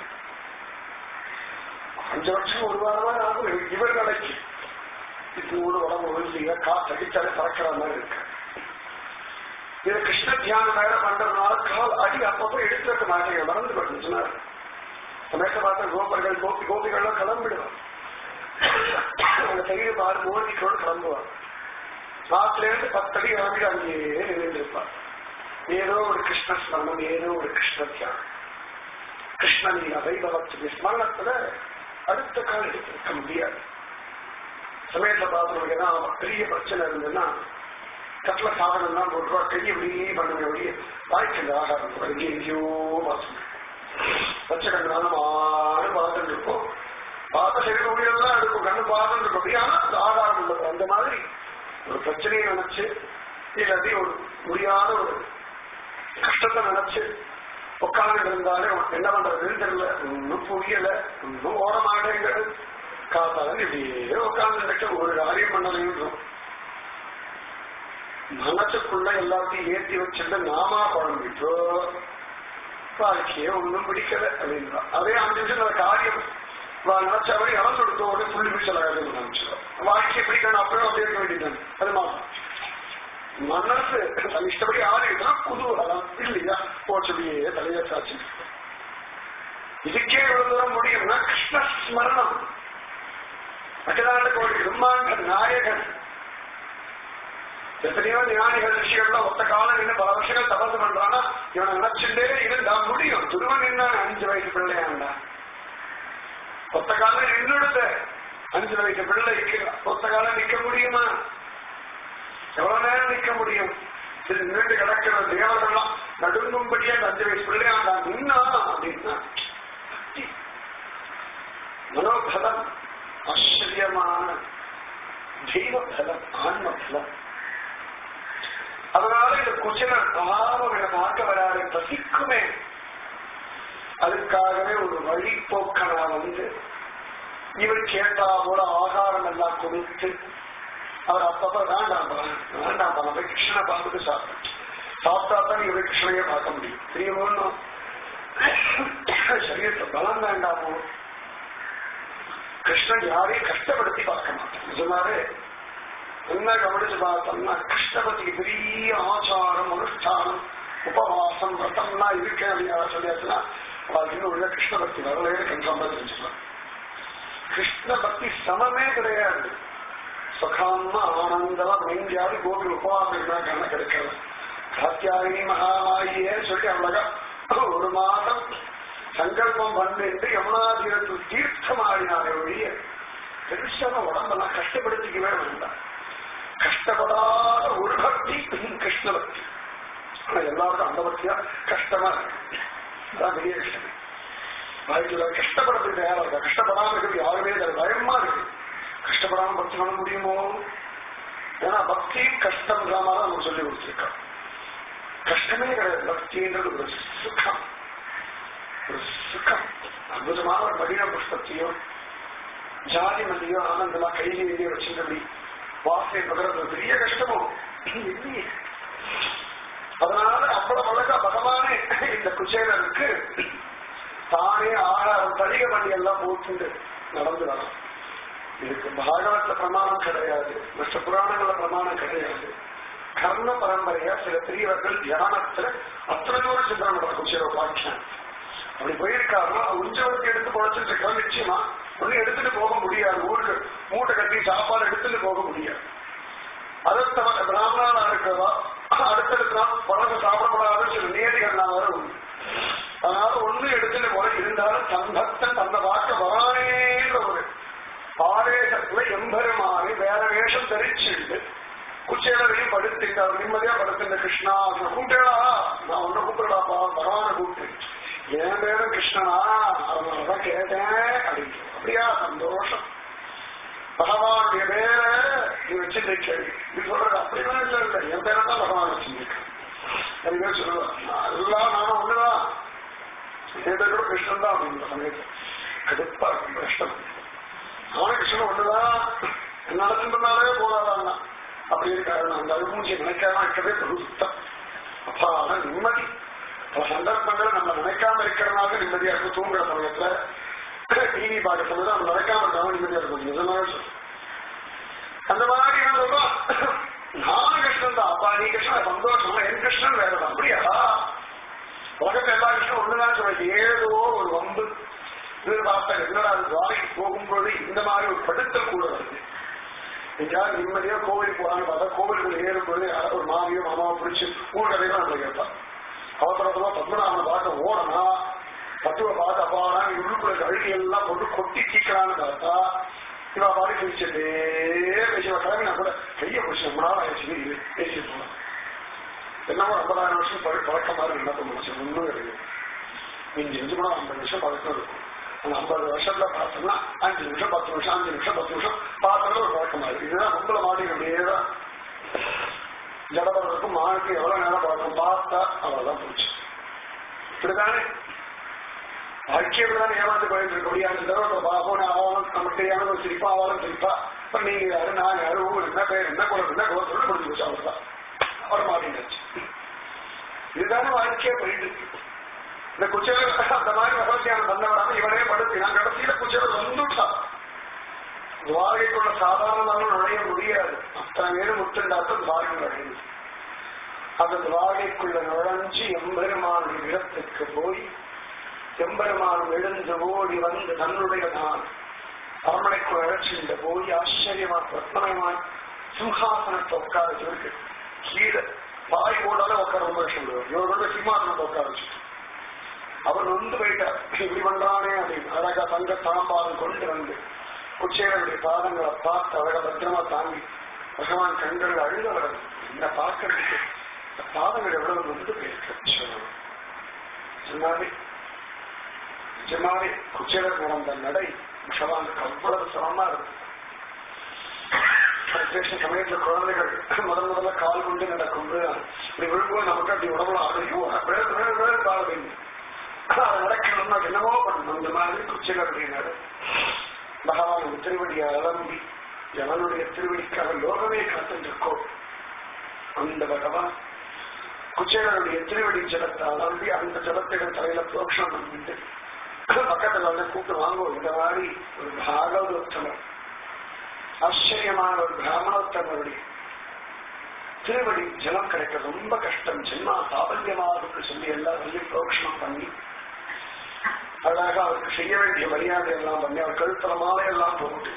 அஞ்சு வருஷம் ஒரு வாரமா ஆகும் இவர் நிலைக்கு இப்போ கூட உடம்பு விழுந்தீங்க காசு அடிச்சாலே பறக்கிற மாதிரி இருக்கு இது கிருஷ்ண தியானம் வேற பண்றதுனால கால் அடி அப்பப்போ எடுத்து வைக்க மாட்டேங்க மறந்து போயிட்டு சொன்னார் சமயத்தை பார்த்த கோபர்கள் கோபி கோபிகள்லாம் கிளம்பிடுவார் அவங்க கையில் பாரு மோதிக்கோடு கிளம்புவார் நாட்டுல இருந்து பத்தடி கிளம்பிட்டு அங்கேயே நின்றுருப்பார் ஏதோ ஒரு கிருஷ்ண ஸ்மரணம் ஏதோ ஒரு கிருஷ்ண தியானம் கிருஷ்ணனின் வைபவத்துடைய ஸ்மரணத்துல அடுத்த கால் எடுத்து வைக்க முடியாது சமயத்தை பார்த்தவங்களுக்கு தான் பெரிய பிரச்சனை இருந்ததுன்னா கட்டில சாதனம் தான் ஒரு ரூபா கையை வெளியே பண்ணுங்க வெளியே வாய்க்கு ஆகாரம் எங்கே எங்கேயோ வாசம் பச்சை கண்ணாலும் ஆறு பார்த்துட்டு இருக்கும் பார்த்த சரி ஊழியெல்லாம் இருக்கும் கண்ணு பார்த்துட்டு இருக்கும் அப்படியே ஆனா அது ஆதாரம் உள்ளது அந்த மாதிரி ஒரு பிரச்சனையை நினைச்சு இல்லாட்டி ஒரு முடியாத ஒரு கஷ்டத்தை நினைச்சு உட்கார்ந்து இருந்தாலே உனக்கு என்ன பண்றதுன்னு தெரியல ஒன்னும் புரியல ஒன்னும் ஓட மாட்டேங்கிறது காத்தாலும் இப்படியே உட்கார்ந்து இருக்க ஒரு காரியம் பண்ணலையும் மனசுக்குள்ள எல்லாத்தையும் ஏற்றி வச்சிருந்த நாமா குழம்பிட்டோ வாழ்க்கையே ஒன்றும் பிடிக்கல அப்படின்றா அதே அஞ்சு நிமிஷம் காரியம் நினைச்சவரை இறந்து கொடுத்தோட புள்ளி பிடிச்சலாக நினைச்சிடும் வாழ்க்கையை பிடிக்கணும் அப்பவே அப்படியே இருக்க வேண்டியது அது மாதிரி மனசு தன் இஷ்டப்படி ஆடினா குதூகலம் இல்லையா போச்சபடியே தலைய சாட்சி இதுக்கே எவ்வளவு தூரம் முடியும்னா கிருஷ்ண ஸ்மரணம் அகிலாண்ட கோடி பிரம்மாண்ட நாயகன் எத்தனையோ ஞானிகள் ரிஷிகள்லாம் ஒத்த காலம் நின்று பல வருஷங்கள் தபசு பண்றானா இவனை நினைச்சுட்டே இருந்தா முடியும் துருவன் நின்னா அஞ்சு வயசு பிள்ளையாண்டா ஒத்த காலம் நின்றுடுத அஞ்சு வயசு பிள்ளைக்கு ஒத்த காலம் நிக்க முடியுமா எவ்வளவு நேரம் நிக்க முடியும் இது நின்று கிடக்கிற தேவர்கள்லாம் நடுங்கும்படியா அந்த அஞ்சு வயசு பிள்ளையாண்டா நின்னா அப்படின்னா மனோபலம் ஆச்சரியமான தெய்வ பலம் ஆன்ம பலம் அதனால இந்த குச்சலன் பாவம் என பார்க்க வராது பசிக்குமே அதுக்காகவே ஒரு வழிபோக்கனா வந்து இவர் கேட்டா போல ஆகாரம் எல்லாம் கொடுத்து அவர் அப்பப்ப வேண்டாம் வேண்டாம் நம்ம போய் கிருஷ்ணனை பார்த்துட்டு சாப்பிட்டேன் சாப்பிட்டா தான் இவர் கிருஷ்ணனையே பார்க்க முடியும் தெரியுமோ சரீரத்தை பலம் வேண்டாமோ கிருஷ்ணன் யாரையும் கஷ்டப்படுத்தி பார்க்க மாட்டான் நிஜமாவே என்ன கவனிச்சு பார்த்தோம்னா கிருஷ்ணபதிக்கு பெரிய ஆச்சாரம் அனுஷ்டானம் உபவாசம் விரதம்லாம் இருக்கேன் அப்படின்னு சொல்லியாச்சுன்னா அவளுக்கு இன்னும் உள்ள கிருஷ்ண பக்தி வரலையே கன்ஃபார்ம் தெரிஞ்சுக்கலாம் கிருஷ்ண பக்தி சமமே கிடையாது சுகாமா ஆனந்தமா மைந்தியாவது கோபி உபவாசம் இருந்தா கண்ண கிடைக்கிறது காத்தியாயினி மகாமாயியே சொல்லி அவ்வளகா ஒரு மாதம் சங்கல்பம் பண்ணிட்டு யமுனாதீரத்தில் தீர்த்தம் ஆடினாரே ஒழிய பெருசான உடம்பெல்லாம் கஷ்டப்படுத்திக்கவே வேண்டாம் கஷ்டப்படாத ஒரு பக்தி கிருஷ்ண பக்தி ஆனா எல்லாருக்கும் அந்த பக்தியா கஷ்டமா இருக்கு அதான் பெரிய கஷ்டம் வாழ்க்கையில கஷ்டப்படுறதுக்கு தயாரா இருக்கா கஷ்டப்படாம இருக்கிறது யாருமே அது பயமா இருக்கு கஷ்டப்படாம பக்தி பண்ண முடியுமோ ஏன்னா பக்தியும் கஷ்டம் இல்லாம தான் நம்ம சொல்லி கொடுத்துருக்கோம் கஷ்டமே கிடையாது பக்தின்றது ஒரு சுகம் ஒரு சுகம் அற்புதமான ஒரு மதின புஷ்பத்தையோ ஜாதி மல்லியோ ஆனந்தமா கையிலேயே வச்சிருந்தபடி வாசனை பகறது பெரிய கஷ்டமோ இல்லையே அதனால அவ்வளவு அழகா பகவானே இந்த குச்சேலருக்கு தானே ஆகாரம் தடிக வண்டி எல்லாம் போட்டு நடந்து வரும் இதுக்கு பாகவத பிரமாணம் கிடையாது மற்ற புராணங்கள பிரமாணம் கிடையாது கர்ண பரம்பரையா சில பெரியவர்கள் தியானத்துல அத்தனை தூரம் சிந்தனை நடக்கும் சில வாக்கியம் அப்படி போயிருக்காருன்னா உஞ்சவருக்கு எடுத்து பொழைச்சிட்டு இருக்காரு நிச்சயமா ஒண்ணு எடுத்துட்டு போக முடியாது ஊருக்கு மூட்டை கட்டி சாப்பாடு எடுத்துட்டு போக முடியாது அதற்கு பிராமணனா இருக்கிறதா அடுத்தடுத்து பழக சாப்பிடப்படாத சில நியதிகள்லாம் வர உண்டு அதனால ஒண்ணு எடுத்துட்டு போல இருந்தாலும் தன் பக்தன் தன்னை பார்க்க வரானேன்ற ஒரு ஆவேசத்துல எம்பெருமானை வேற வேஷம் தெரிச்சுண்டு குச்சேலரையும் படுத்துட்டு அவர் நிம்மதியா படுத்துட்ட கிருஷ்ணா அவனை கூப்பிட்டா நான் ஒன்ன கூப்பிடலாப்பா பகவான கூப்பிட்டு என் பேரும் கிருஷ்ணனா அவன் கேட்டேன் அப்படின்னு அப்படியா சந்தோஷம் பகவானுடைய பேர நீ வச்சிருக்க நீ சொல்றது அப்படிலாம் இல்ல இல்ல என் பேரை தான் பகவான் வச்சிருக்க நிறைய பேர் சொல்லுவாங்க எல்லாம் நானும் ஒண்ணுதான் நேற்று கூட கிருஷ்ணன் தான் அப்படிங்கிற சமயத்தில் கடுப்பா இருக்கும் கஷ்டம் அவனும் கிருஷ்ணன் ஒண்ணுதான் நடந்துனாலே போதாதான் அப்படி இருக்காரு அந்த அழுமூஞ்சியை நினைக்காம இருக்கவே ஒரு சுத்தம் அப்பா ஆனா நிம்மதி பல சந்தர்ப்பங்கள் நம்ம நினைக்காம இருக்கிறனால நிம்மதியா இருக்கும் தூங்குற சமயத்துல டிவி பார்க்க சமயத்துல நம்ம நினைக்காம இருக்காம நிம்மதியா இருக்கும் நிஜமாவே சொல்றேன். அந்த மாதிரி என்ன சொல்றோம் நான் கிருஷ்ணன் தான் அப்பா நீ கிருஷ்ணன் சந்தோஷம் என் கிருஷ்ணன் வேறதான் அப்படியா உலகத்துல எல்லா கிருஷ்ணன் ஒண்ணுதான் சொல்றது ஏதோ ஒரு வம்பு எதிர்பார்த்த என்னடா அது துவாரைக்கு போகும்போது இந்த மாதிரி ஒரு படுத்தல் கூட வருது எங்கேயாவது நிம்மதியா கோவில் போறான்னு பார்த்தா கோவிலுக்குள்ள ஏறும்போது யாராவது ஒரு மாவியோ மாமாவை பிடிச்சி ஊர் கதையில நம்ம கேட்பான் அவசரமா பத்மநாபனை பார்க்க ஓடனா பத்துவை பார்த்து அப்பாடா உள்ளுக்குள்ள கழுகி எல்லாம் போட்டு கொட்டி தீக்கலான்னு பார்த்தா இவன் பாடி பிடிச்சிட்டே பேசுவா கிளம்பி நான் கூட கையை பிடிச்சி ரொம்ப நாள் ஆயிடுச்சு பேசிட்டு போனேன் என்னமோ ஐம்பதாயிரம் வருஷம் பழ பழக்கமா இருக்கு என்ன பண்ணுச்சு ஒன்றும் கிடையாது நீங்க அஞ்சு கூட ஐம்பது நிமிஷம் பழக்கம் இருக்கும் அந்த ஐம்பது வருஷத்துல பார்த்தோம்னா அஞ்சு நிமிஷம் பத்து நிமிஷம் அஞ்சு நிமிஷம் பத்து நிமிஷம் பார்த்தோம்னா ஒரு பழக்கமா இருக்கு இதுதான் உங்களை மாடி அப்படியேதான் ஜடபரத்துக்கும் மானுக்கு எவ்வளவு நேரம் பழக்கம் பார்த்தா அவ்வளவுதான் போச்சு இப்படிதானே ஐக்கியம் ஏமாந்து போயிட்டு இருக்க முடியாது தடவை பாபோன ஆவாலும் நமக்கு தெரியாம ஒரு சிரிப்பா ஆவாலும் சிரிப்பா இப்ப நீங்க யாரு நான் யாரு ஊர் என்ன பேர் என்ன குலம் என்ன குலம் சொல்லி முடிஞ்சு போச்சு அவ்வளவுதான் அவர் மாட்டினாச்சு இதுதானே வாழ்க்கையே போயிட்டு இருக்கு இந்த குச்சேல அந்த மாதிரி வசதியான வந்தவராம இவனே படுத்தினான் கடைசியில குச்சேல வந்துட்டான் துவாரைக்குள்ள சாதாரணமாக நுழைய முடியாது அத்தனை பேரும் முத்துண்டாத்தான் துவாரை நுழையுது அந்த துவாரைக்குள்ள நுழைஞ்சு எம்பெருமானுடைய இடத்துக்கு போய் எம்பெருமான் எழுந்து ஓடி வந்து தன்னுடைய நான் அரமனைக்குள் அழைச்சிருந்த போய் ஆச்சரியமா ரத்னமயமாய் சிம்ஹாசனத்தை உட்கார வச்சிருக்கு கீழே பாய் போடால உட்கார ரொம்ப சொல்லுவார் இவரோட சிம்மாசனத்தை உட்கார வச்சுட்டு அவர் நொந்து போயிட்டார் இப்படி பண்றானே அப்படின்னு அழகா தங்க தாம்பால் கொண்டு வந்து குச்சேரனுடைய பாதங்களை பார்த்து அழகா பத்திரமா தாங்கி பகவான் கண்கள் அழுத வரும் என்ன பார்க்கறதுக்கு இந்த பாதங்கள் எவ்வளவு வந்து போயிருக்கு சொன்னாலே நிஜமாவே குச்சேரர் நடந்த நடை பகவானுக்கு அவ்வளவு சிரமமா இருக்கு விசேஷ சமயத்துல குழந்தைகள் முதல் முதல்ல கால் கொண்டு நடக்கும்போது இப்படி விழும்போது நமக்கு அப்படி உடம்புல அடையும் வேறு வேறு வேறு கால வேண்டும் அது நடக்கணும்னா என்னவோ பண்ணணும் அந்த மாதிரி குச்சிகளுடைய நடு பகவான் திருவடியை அலம்பி எவனுடைய திருவடிக்காக லோகமே காத்துருக்கோம் அந்த பகவான் குச்சேலனுடைய திருவடி ஜலத்தை அலம்பி அந்த ஜலத்தைகள் தலையில புரோக்ஷம் பண்ணிட்டு பக்கத்துல வந்து கூப்பிட்டு வாங்குவோம் இந்த மாதிரி ஒரு பாகவதோத்தமர் ஆச்சரியமான ஒரு பிராமணோத்தமருடைய திருவடி ஜலம் கிடைக்க ரொம்ப கஷ்டம் ஜென்மா சாபல்யமாக சொல்லி எல்லாம் சொல்லி புரோக்ஷணம் பண்ணி அழகாக அவருக்கு செய்ய வேண்டிய மரியாதை எல்லாம் பண்ணி அவர் கழுத்தல மாலை எல்லாம் போட்டு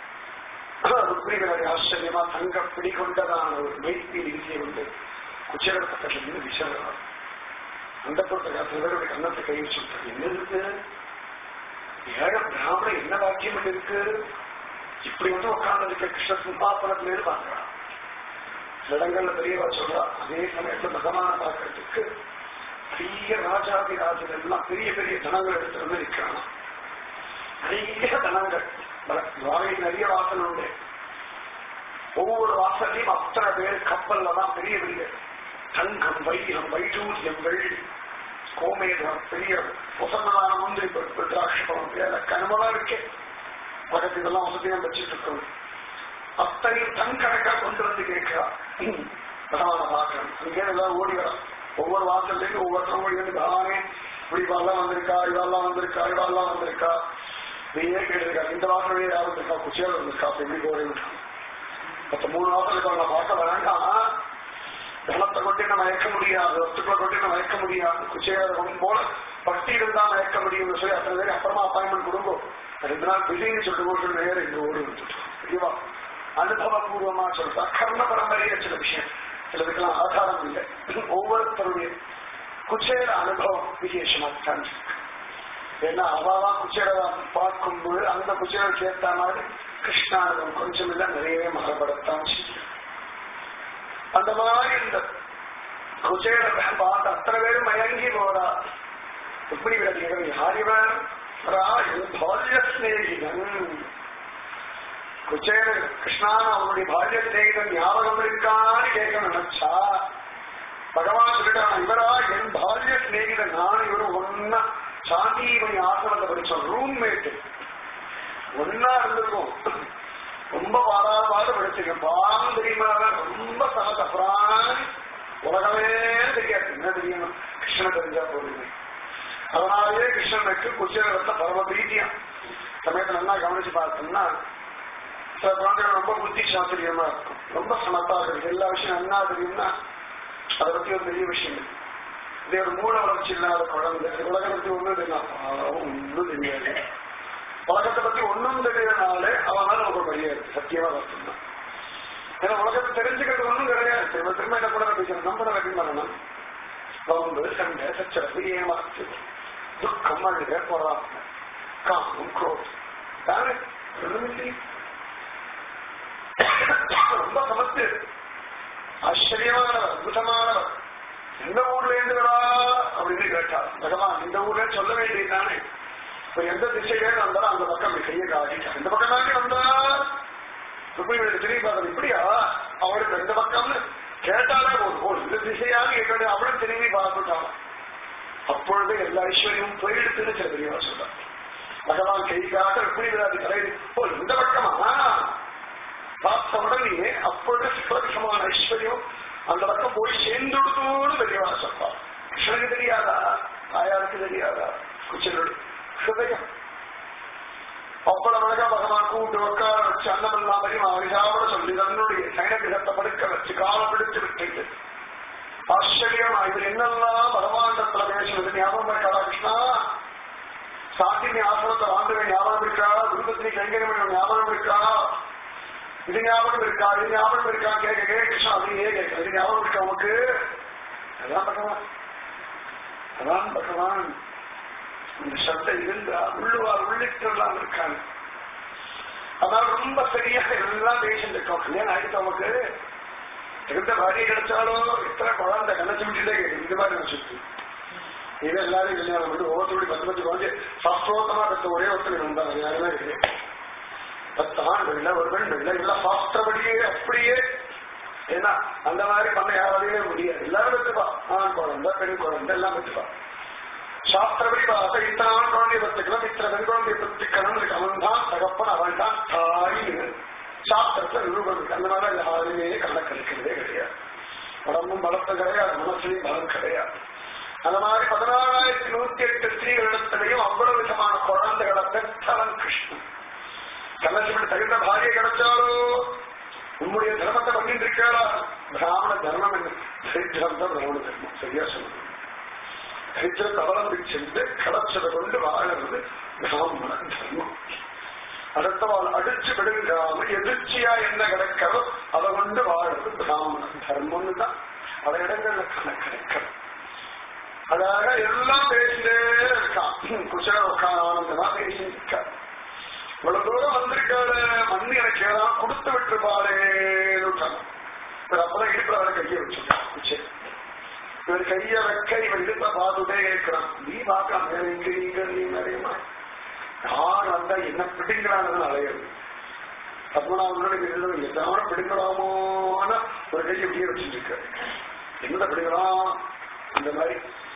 ருக்மிகளை ஆச்சரியமா தங்க பிடிகொண்டதான ஒரு மைத்தி வீசிய கொண்டு குச்சேரப்பட்ட விசாரம் அந்த பொறுத்த சிலருடைய கண்ணத்தை கை வச்சுட்டாங்க என்ன இருக்கு ஏழ பிராமணன் என்ன வாக்கியம் இருக்கு இப்படி வந்து உட்கார்ந்து கிருஷ்ண சிம்மாசனத்துல பார்க்கிறான் சில இடங்கள்ல பெரியவா சொல்றா அதே சமயத்துல பகவான பார்க்கறதுக்கு பெரிய ராஜாதி ராஜன் எல்லாம் பெரிய பெரிய தனங்கள் எடுத்து வந்து நிற்கிறானா நிறைய தனங்கள் துவாரையில் நிறைய வாசல் உண்டு ஒவ்வொரு வாசல்லையும் அத்தனை பேர் கப்பல்ல தான் பெரிய பெரிய தங்கம் வைரம் வைடூரியம் வெள்ளி கோமேதம் பெரிய பொசன்னதான முந்திரி பருப்பு திராட்சை பழம் பேர கனமலா இருக்கே பக்கத்து இதெல்லாம் வசதியாக வச்சுட்டு இருக்கோம் அத்தனையும் தன் கணக்கா கொண்டு வந்து கேட்கிறா பகவான பார்க்கணும் அங்கே எல்லாம் ஓடி வரா ஒவ்வொரு வாசல்லையும் ஒவ்வொருத்தரும் ஓடி வந்து பகவானே இப்படி இவெல்லாம் வந்திருக்கா இவெல்லாம் வந்திருக்கா இவெல்லாம் வந்திருக்கா நீயே கேட்டிருக்கா இந்த வாசலே யாரும் வந்திருக்கா குச்சியால் வந்திருக்கா அப்ப எப்படி கோரி விட்டான் மற்ற மூணு வாசலுக்கு அவங்க பார்க்க வேண்டாம் தனத்தை கொண்டு என்ன மயக்க முடியாது வஸ்துக்களை கொண்டு என்ன மயக்க முடியாது குச்சையாத போல பக்தி இருந்தா மயக்க முடியும் சொல்லி அத்தனை பேர் அப்புறமா அப்பாயின்மெண்ட் கொடுக்கும் ரெண்டு நாள் பிஸின்னு சொல்லிட்டு போட்டு நேரம் இங்க ஓடி வந்துட்டோம் அனுபவபூர்வமா சொல்றா கர்ம பரம்பரைய சில விஷயம் சிலதுக்கெல்லாம் ஆதாரம் இல்லை ஒவ்வொருத்தருடைய குச்சேர அனுபவம் விசேஷமா தான் ஏன்னா அவாவா குச்சேர பார்க்கும்போது அந்த குச்சேரம் சேர்த்த மாதிரி கிருஷ்ணானுபவம் கொஞ்சம் இல்ல நிறையவே மாறுபடத்தான் செய்யும் அந்த மாதிரி இந்த குச்சேர பார்த்து அத்தனை பேரும் மயங்கி போறா எப்படி விளக்குகிறது யார் இவன் பால்ய சிநேகிதன் குச்சேர கிருஷ்ணான அவனுடைய பால்ய சிநேகிதன் ஞாபகம் இருக்கான்னு கேட்க நினைச்சா பகவான் சொல்லிட்டான் இவரா என் பால்ய சிநேகிதன் நான் இவரு ஒன்னா சாந்திமணி ஆசிரமத்தை படிச்சோம் ரூம்மேட்டு ஒன்னா இருந்திருக்கும் ரொம்ப பாடாபாடு படிச்சிருக்கேன் பாவம் தெரியுமா ரொம்ப சமத்த பிராணி உலகமே தெரியாது என்ன தெரியும் கிருஷ்ணன் தெரிஞ்சா போதுமே அதனாலேயே கிருஷ்ணனுக்கு குச்சேரத்தை பரம பிரீத்தியம் சமயத்தை நல்லா கவனிச்சு பார்த்தோம்னா சில குழந்தைகள் ரொம்ப புத்தி சாஸ்திரியமா இருக்கும் ரொம்ப சமத்தா இருக்கு எல்லா விஷயம் என்ன தெரியும்னா அதை பத்தி ஒரு பெரிய விஷயம் இல்லை. இதே ஒரு மூல வளர்ச்சி இல்லாத குழந்தை உலகத்தை பத்தி ஒண்ணும் தெரியல ஒன்றும் தெரியாது உலகத்தை பத்தி ஒண்ணும் தெரியறனாலே அவனால நமக்கு வழியா இருக்கு சத்தியமா மட்டும்தான் ஏன்னா உலகத்தை தெரிஞ்சுக்கிறது ஒண்ணும் கிடையாது திரும்ப திரும்ப என்ன பண்ண பேசுறோம் நம்ம வெற்றி பண்ணணும் பம்பு சண்டை சச்சரவு ஏமாத்து துக்கம் அழுக போறாங்க காமம் குரோதம் தானே ஒண்ணுமே இல்லை. ரொம்ப சமத்து ஆச்சரியமானவர் அற்புதமானவர் எந்த ஊர்ல இருந்துடா அப்படின்னு கேட்டார் பகவான் இந்த ஊர்ல சொல்ல வேண்டியதுதானே இப்ப எந்த திசையிலே வந்தாலும் அந்த பக்கம் அப்படி கையை காட்டிட்டார் இந்த பக்கம் தானே வந்தா சுப்பிரமணிய திரும்பி பார்த்தது இப்படியா அவருக்கு எந்த பக்கம்னு கேட்டாலே போதும் ஓ இந்த திசையாக கேட்க அவளும் திரும்பி பார்த்துட்டான் அப்பொழுது எல்லா ஐஸ்வர்யமும் போயிடுத்துன்னு சில பெரியவா சொல்றார் பகவான் கை காட்ட எப்படி விடாது கலை ஓ இந்த பக்கமா பார்த்த உடனே அப்பொழுது சிவசமான ஐஸ்வர்யம் அந்த பக்கம் போய் சேர்ந்துடுத்தோடு பெரியவா சொல்றார் கிருஷ்ணனுக்கு தெரியாதா தாயாருக்கு தெரியாதா குச்சனோடு ஹிருதயம் அவ்வளவு அழகா பகவான் கூட்டு உட்கார வச்சு அன்னமெல்லாம் மாதிரி அரிசாவோட சொல்லி தன்னுடைய சைனகிரகத்தை படுக்க வச்சு காலம் பிடிச்சு விட்டுட்டு ஆச்சரியமா இது என்னெல்லாம் பகவாண்டத்துல பேசுறது ஞாபகம் இருக்காதா கிருஷ்ணா சாந்தினி ஆசிரமத்தை வாழ்ந்தவன் ஞாபகம் இருக்கா குருபத்தினி கைங்கரிமன் ஞாபகம் இருக்கா இது ஞாபகம் இருக்கா இது ஞாபகம் இருக்கா கேட்க கேட்க கிருஷ்ணா அது ஏன் கேட்க இது ஞாபகம் இருக்கா உனக்கு அதான் பகவான் அதான் பகவான் இந்த சப்தம் இருந்தா உள்ளுவார் உள்ளிட்டெல்லாம் இருக்காங்க அதனால ரொம்ப சரியா எல்லாம் பேசிட்டு இருக்கோம் கல்யாணம் ஆயிடுச்சு நமக்கு எந்த பாடியை கிடைச்சாலோ எத்தனை குழந்தை கணச்சு விட்டுட்டே கேட்குது இந்த மாதிரி நினைச்சிருக்கு இது எல்லாரும் கல்யாணம் பண்ணி ஒவ்வொருத்தருடைய பத்து பத்து குழந்தை சாஸ்திரோத்தமா கத்த ஒரே ஒருத்தர் இருந்தாங்க யாருமே இருக்கு பத்து ஆண்கள் ஒரு பெண்கள் எல்லாம் சாஸ்திரப்படியே அப்படியே ஏன்னா அந்த மாதிரி பண்ண யாராலையுமே முடியாது எல்லாரும் பெற்றுப்பா ஆண் குழந்தை பெண் குழந்தை எல்லாம் பெற்றுப்பா சாஸ்திரப்படி பார்த்தா இத்தனை ஆண் குழந்தைய பத்துக்கலாம் இத்தனை பெண் குழந்தைய பத்துக்கணும் அவன் தான் தகப்பன் அவன் தான் தாயின்னு சாஸ்திரத்துல நிரூபம் இருக்கு அந்த மாதிரி யாருமே கணக்கெடுக்கிறதே கிடையாது உடம்பும் பலத்த கிடையாது மனசுலையும் பலம் கிடையாது அந்த மாதிரி பதினாறாயிரத்தி நூத்தி எட்டு ஸ்திரீகளிடத்திலையும் அவ்வளவு விதமான குழந்தைகளை பெற்றவன் கிருஷ்ணன் கண்ணசிமன் தகுந்த பாரியை கிடைச்சாலோ உன்னுடைய தர்மத்தை பண்ணிட்டு இருக்காளா பிராமண தர்மம் என்ன தரித்திரம் தான் பிராமண தர்மம் சரியா சொல்லுங்க தரித்திரத்தை அவலம்பிச்சென்று கிடைச்சதை கொண்டு வாழறது பிராமண தர்மம் அடுத்தவாள் அடிச்சு விடுங்காம எதிர்ச்சியா என்ன கிடைக்கிறதோ அதை கொண்டு வாழறது பிராமண தர்மம்னு தான் பல இடங்கள்ல கணக்கெடுக்கணும் அதாக எல்லாம் பேசிட்டே இருக்கான் குச்சல உட்கார ஆனந்தமா பேசிட்டு இருக்கார் இவ்வளவு தூரம் வந்திருக்காரு மண்ணி எனக்கு ஏதாவது கொடுத்து விட்டுருப்பாளேன்னு அப்பதான் இடுப்புல அவரை கையை வச்சுட்டான் குச்சல் இவர் கைய வைக்க இவன் இடுப்ப பார்த்துட்டே கேட்கிறான் நீ பார்க்கலாம் வேற இங்க இங்க நீ நிறையமா யார் வந்தா என்ன பிடிங்கிறான்னு அலையிறது பத்மநாபனுடைய எழுதும் எதாவது பிடிங்கலாமோன்னு ஒரு கையை இப்படியே வச்சுட்டு இருக்காரு என்ன பிடிக்கலாம் இந்த மாதிரி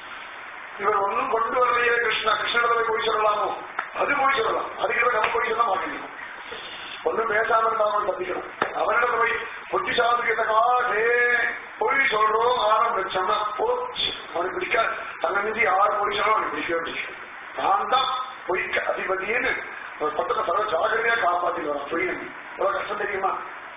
இவர் ஒன்னும் கொண்டு வரலையே கிருஷ்ணா கிருஷ்ணனிடத்துல போய் சொல்லலாமோ அது போய் சொல்லலாம் அதுக்கு நம்ம போய் சொல்ல மாட்டேங்கிறோம் ஒன்னும் பேசாம இருந்தாமல் தப்பிக்கணும் அவரிடத்துல போய் புத்திசாலிக்கே பொய் சொல்றோம் ஆரம்பிச்சோம்னா போச்சு அவனுக்கு பிடிக்காது தன்னை மீதி யார் பொய் சொன்னா அவனுக்கு பிடிக்கவே பிடிக்காது நான் தான் பொய்க்கு அதிபதினு ஒரு பக்கத்தை சர்வ ஜாகிரதையா காப்பாத்தி வரான் பொய் நம்பி எவ்வளவு கஷ்டம் தெரியுமா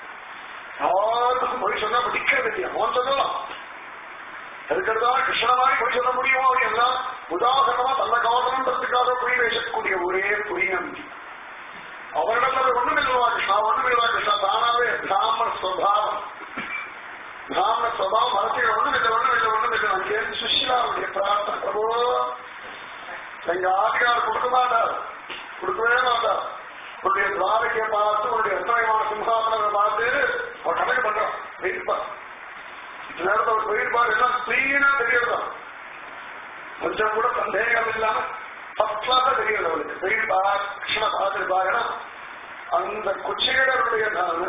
யாருக்கும் பொய் சொன்னா பிடிக்கிறது இல்லையா அவன் சொல்லலாம் அதுக்கடுத்தான் கிருஷ்ணமாரி பொய் சொல்ல முடியுமோ அவன் எல்லாம் உதாரணமா தன்னை காரணம்ன்றதுக்காக பொய் பேசக்கூடிய ஒரே பொய் நம்பி அவரிடத்துல ஒண்ணும் இல்லவா கிருஷ்ணா ஒண்ணும் இல்லவா கிருஷ்ணா தானாவே பிராமண ஸ்வபாவம் பிராமண ஸ்வபாவம் மனசுல ஒண்ணும் இல்லை ஒண்ணும் இல்லை ஒண்ணும் இல்லை அங்கே சுஷிலாவுடைய பிரார்த்தனை பிரபு எங்க ஆதிகார் கொடுக்க மாட்டார் கொடுக்கவே மாட்டார் உன்னுடைய துவாரகையை பார்த்து உன்னுடைய எத்தனைமான சிம்ஹாசனத்தை பார்த்து அவர் கணக்கு பண்றான் வெயிட்பார் நேரத்தில் அவர் வெயிட்பார் எல்லாம் கிளீனா தெரியறதா கொஞ்சம் கூட சந்தேகம் இல்லாம ஃபர்ஸ்ட் கிளாஸா தெரியுது அவளுக்கு வெயிட்பா கிருஷ்ண பார்த்துருப்பாங்கன்னா அந்த குச்சிகளுடைய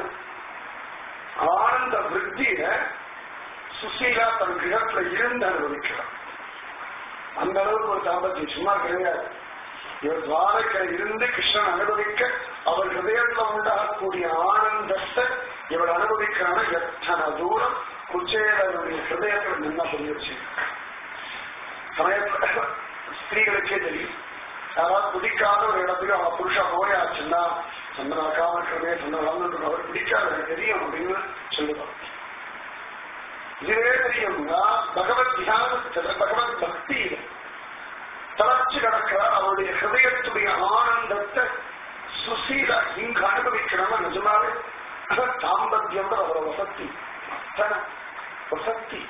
ஆனந்த விருத்திய சுசீலா தன் கிரகத்துல இருந்து அனுபவிக்கிறார் அந்த அளவுக்கு ஒரு தாம்பத்தியம் சும்மா கிடையாது இவர் துவாரகை இருந்து கிருஷ்ணன் அனுபவிக்க அவர் ஹிருதயத்துல உண்டாகக்கூடிய ஆனந்தத்தை இவர் அனுபவிக்கிறான எத்தனை தூரம் குச்சேலருடைய ஹிருதயத்தில் நின்ன புரிய வச்சு சமயத்துல ஸ்திரீகளுக்கே தெரியும் யாராவது பிடிக்காத ஒரு இடத்துக்கு அவன் புருஷா போயாச்சுன்னா சந்தன காமக்கிறதே சந்தன வளர்ந்து அவர் பிடிக்காத எனக்கு தெரியும் அப்படின்னு சொல்லுவான் இதுவே தெரியும்னா பகவத் தியானத்துல பகவத் பக்தியில தளர்ச்சி கிடக்கிறார் அவருடைய ஹிருதயத்துடைய ஆனந்தத்தை சுசீல இங்கு அனுபவிக்கிறவன் நிஜமாவே தாம்பத்தியம் அவரோட வசத்தி அத்தனை வசத்தி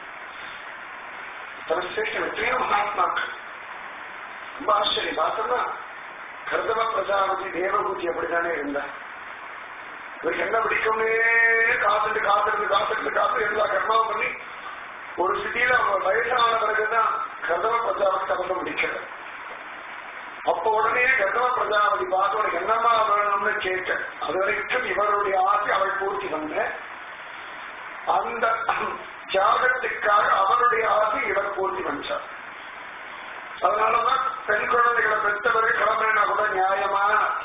சிரேஷ்டம் எத்தனையோ மகாத்மாக்கள் ரொம்ப ஆச்சரியம் பார்த்தோம்னா கர்தவ பிரஜாபதி தேவபூதி அப்படித்தானே இருந்தார் இவருக்கு என்ன பிடிக்கும்னே காத்துட்டு காத்திருந்து காத்துட்டு காத்து எல்லா கர்மாவும் பண்ணி ஒரு சிட்டியில அவங்க வயசான பிறகுதான் கர்தவ பிரஜாபதி தபசம் முடிக்கிறது அப்ப உடனே கர்தவ பிரஜாபதி பார்த்து உனக்கு என்னமா வேணும்னு கேட்க அது வரைக்கும் இவருடைய ஆசை அவள் பூர்த்தி பண்ண அந்த தியாகத்துக்காக அவருடைய ஆசை இவர் பூர்த்தி பண்ணிச்சார் அதனாலதான் பெண் குழந்தைகளை பெற்றவரை கிளம்பினா கூட நியாயமா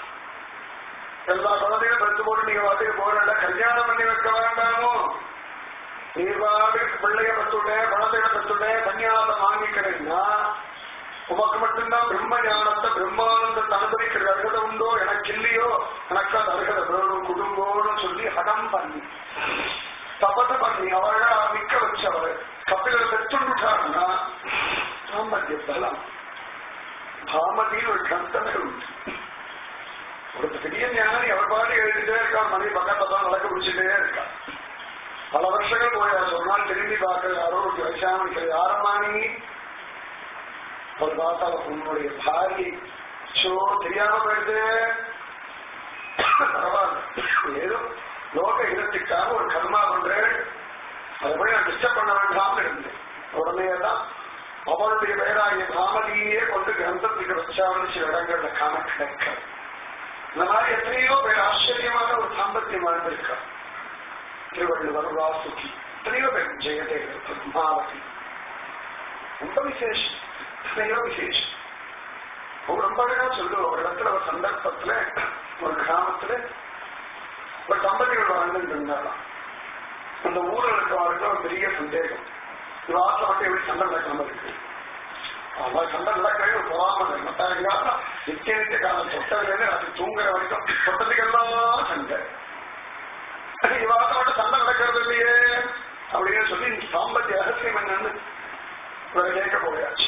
எல்லா குழந்தைகளும் பெற்று போட்டு நீங்க வாட்டுக்கு போறல கல்யாணம் பண்ணி வைக்க வேண்டாமோ நீ பாட்டுக்கு பிள்ளைய பெற்றுட்டேன் குழந்தைகளை பெற்றுட்டேன் கன்னியாசம் வாங்கிக்கிறேன்னா உமக்கு மட்டும்தான் பிரம்ம ஞானத்தை பிரம்மானந்தத்தை அனுபவிக்கிற அருகதை உண்டோ எனக்கு இல்லையோ எனக்கு அது அருகதை வேணும் குடும்போன்னு சொல்லி ஹடம் பண்ணி தபத பண்ணி அவரை நிக்க வச்சவர் கப்பில பெற்றுட்டாருன்னா சாமர்த்திய பலம் பாமதியில் ஒரு கந்தமே உண்டு ஒரு பெரிய ஞானி அவர் பாட்டு எழுதிட்டே இருக்கார் மணி பக்கத்தை தான் நடக்க பிடிச்சிட்டே இருக்கா பல வருஷங்கள் போயாச்சு ஒரு நாள் திரும்பி பார்க்க யாரோ ஒரு வயசான யாரம்மா நீ அவர் பார்த்தா உன்னுடைய பாரி சோ தெரியாம போயிடுது பரவாயில்ல ஏதோ லோக இனத்துக்காக ஒரு கர்மா பண்றேன் அதை போய் நான் டிஸ்டர்ப் பண்ண வேண்டாம்னு இருந்தேன் உடனே தான் அவளுடைய பெயராகிய காமதியே கொண்டு கிரந்தத்துக்கு வச்சாலும் சில இடங்கள்ல காண கிடைக்க இந்த மாதிரி எத்தனையோ பேர் ஆச்சரியமான ஒரு சாம்பத்தியம் வாழ்ந்திருக்கா திருவள்ளுவர் வாசுகி எத்தனையோ பேர் ஜெயதேவர் பத்மாவதி ரொம்ப விசேஷம் எத்தனையோ விசேஷம் அவர் ரொம்ப அழகா சொல்லுவோம் ஒரு இடத்துல ஒரு சந்தர்ப்பத்துல ஒரு கிராமத்துல ஒரு தம்பதிகள் வாழ்ந்துட்டு இருந்தாராம் அந்த ஊர்ல இருக்கவருக்கு ஒரு பெரிய சந்தேகம் இது ஆசைப்பட்டு எப்படி சண்டை நடக்காம இருக்கு அவன் சண்டை நடக்கவே ஒரு பொறாம மத்தாங்க நித்திய நித்திய காலம் தொட்டதுலேருந்து அது தூங்குற வரைக்கும் தொட்டதுக்கெல்லாம் சண்டை இவாசப்பட்டு சண்டை நடக்கிறது இல்லையே அப்படின்னு சொல்லி சாம்பத்திய ரகசியம் என்னன்னு இவரை கேட்க போயாச்சு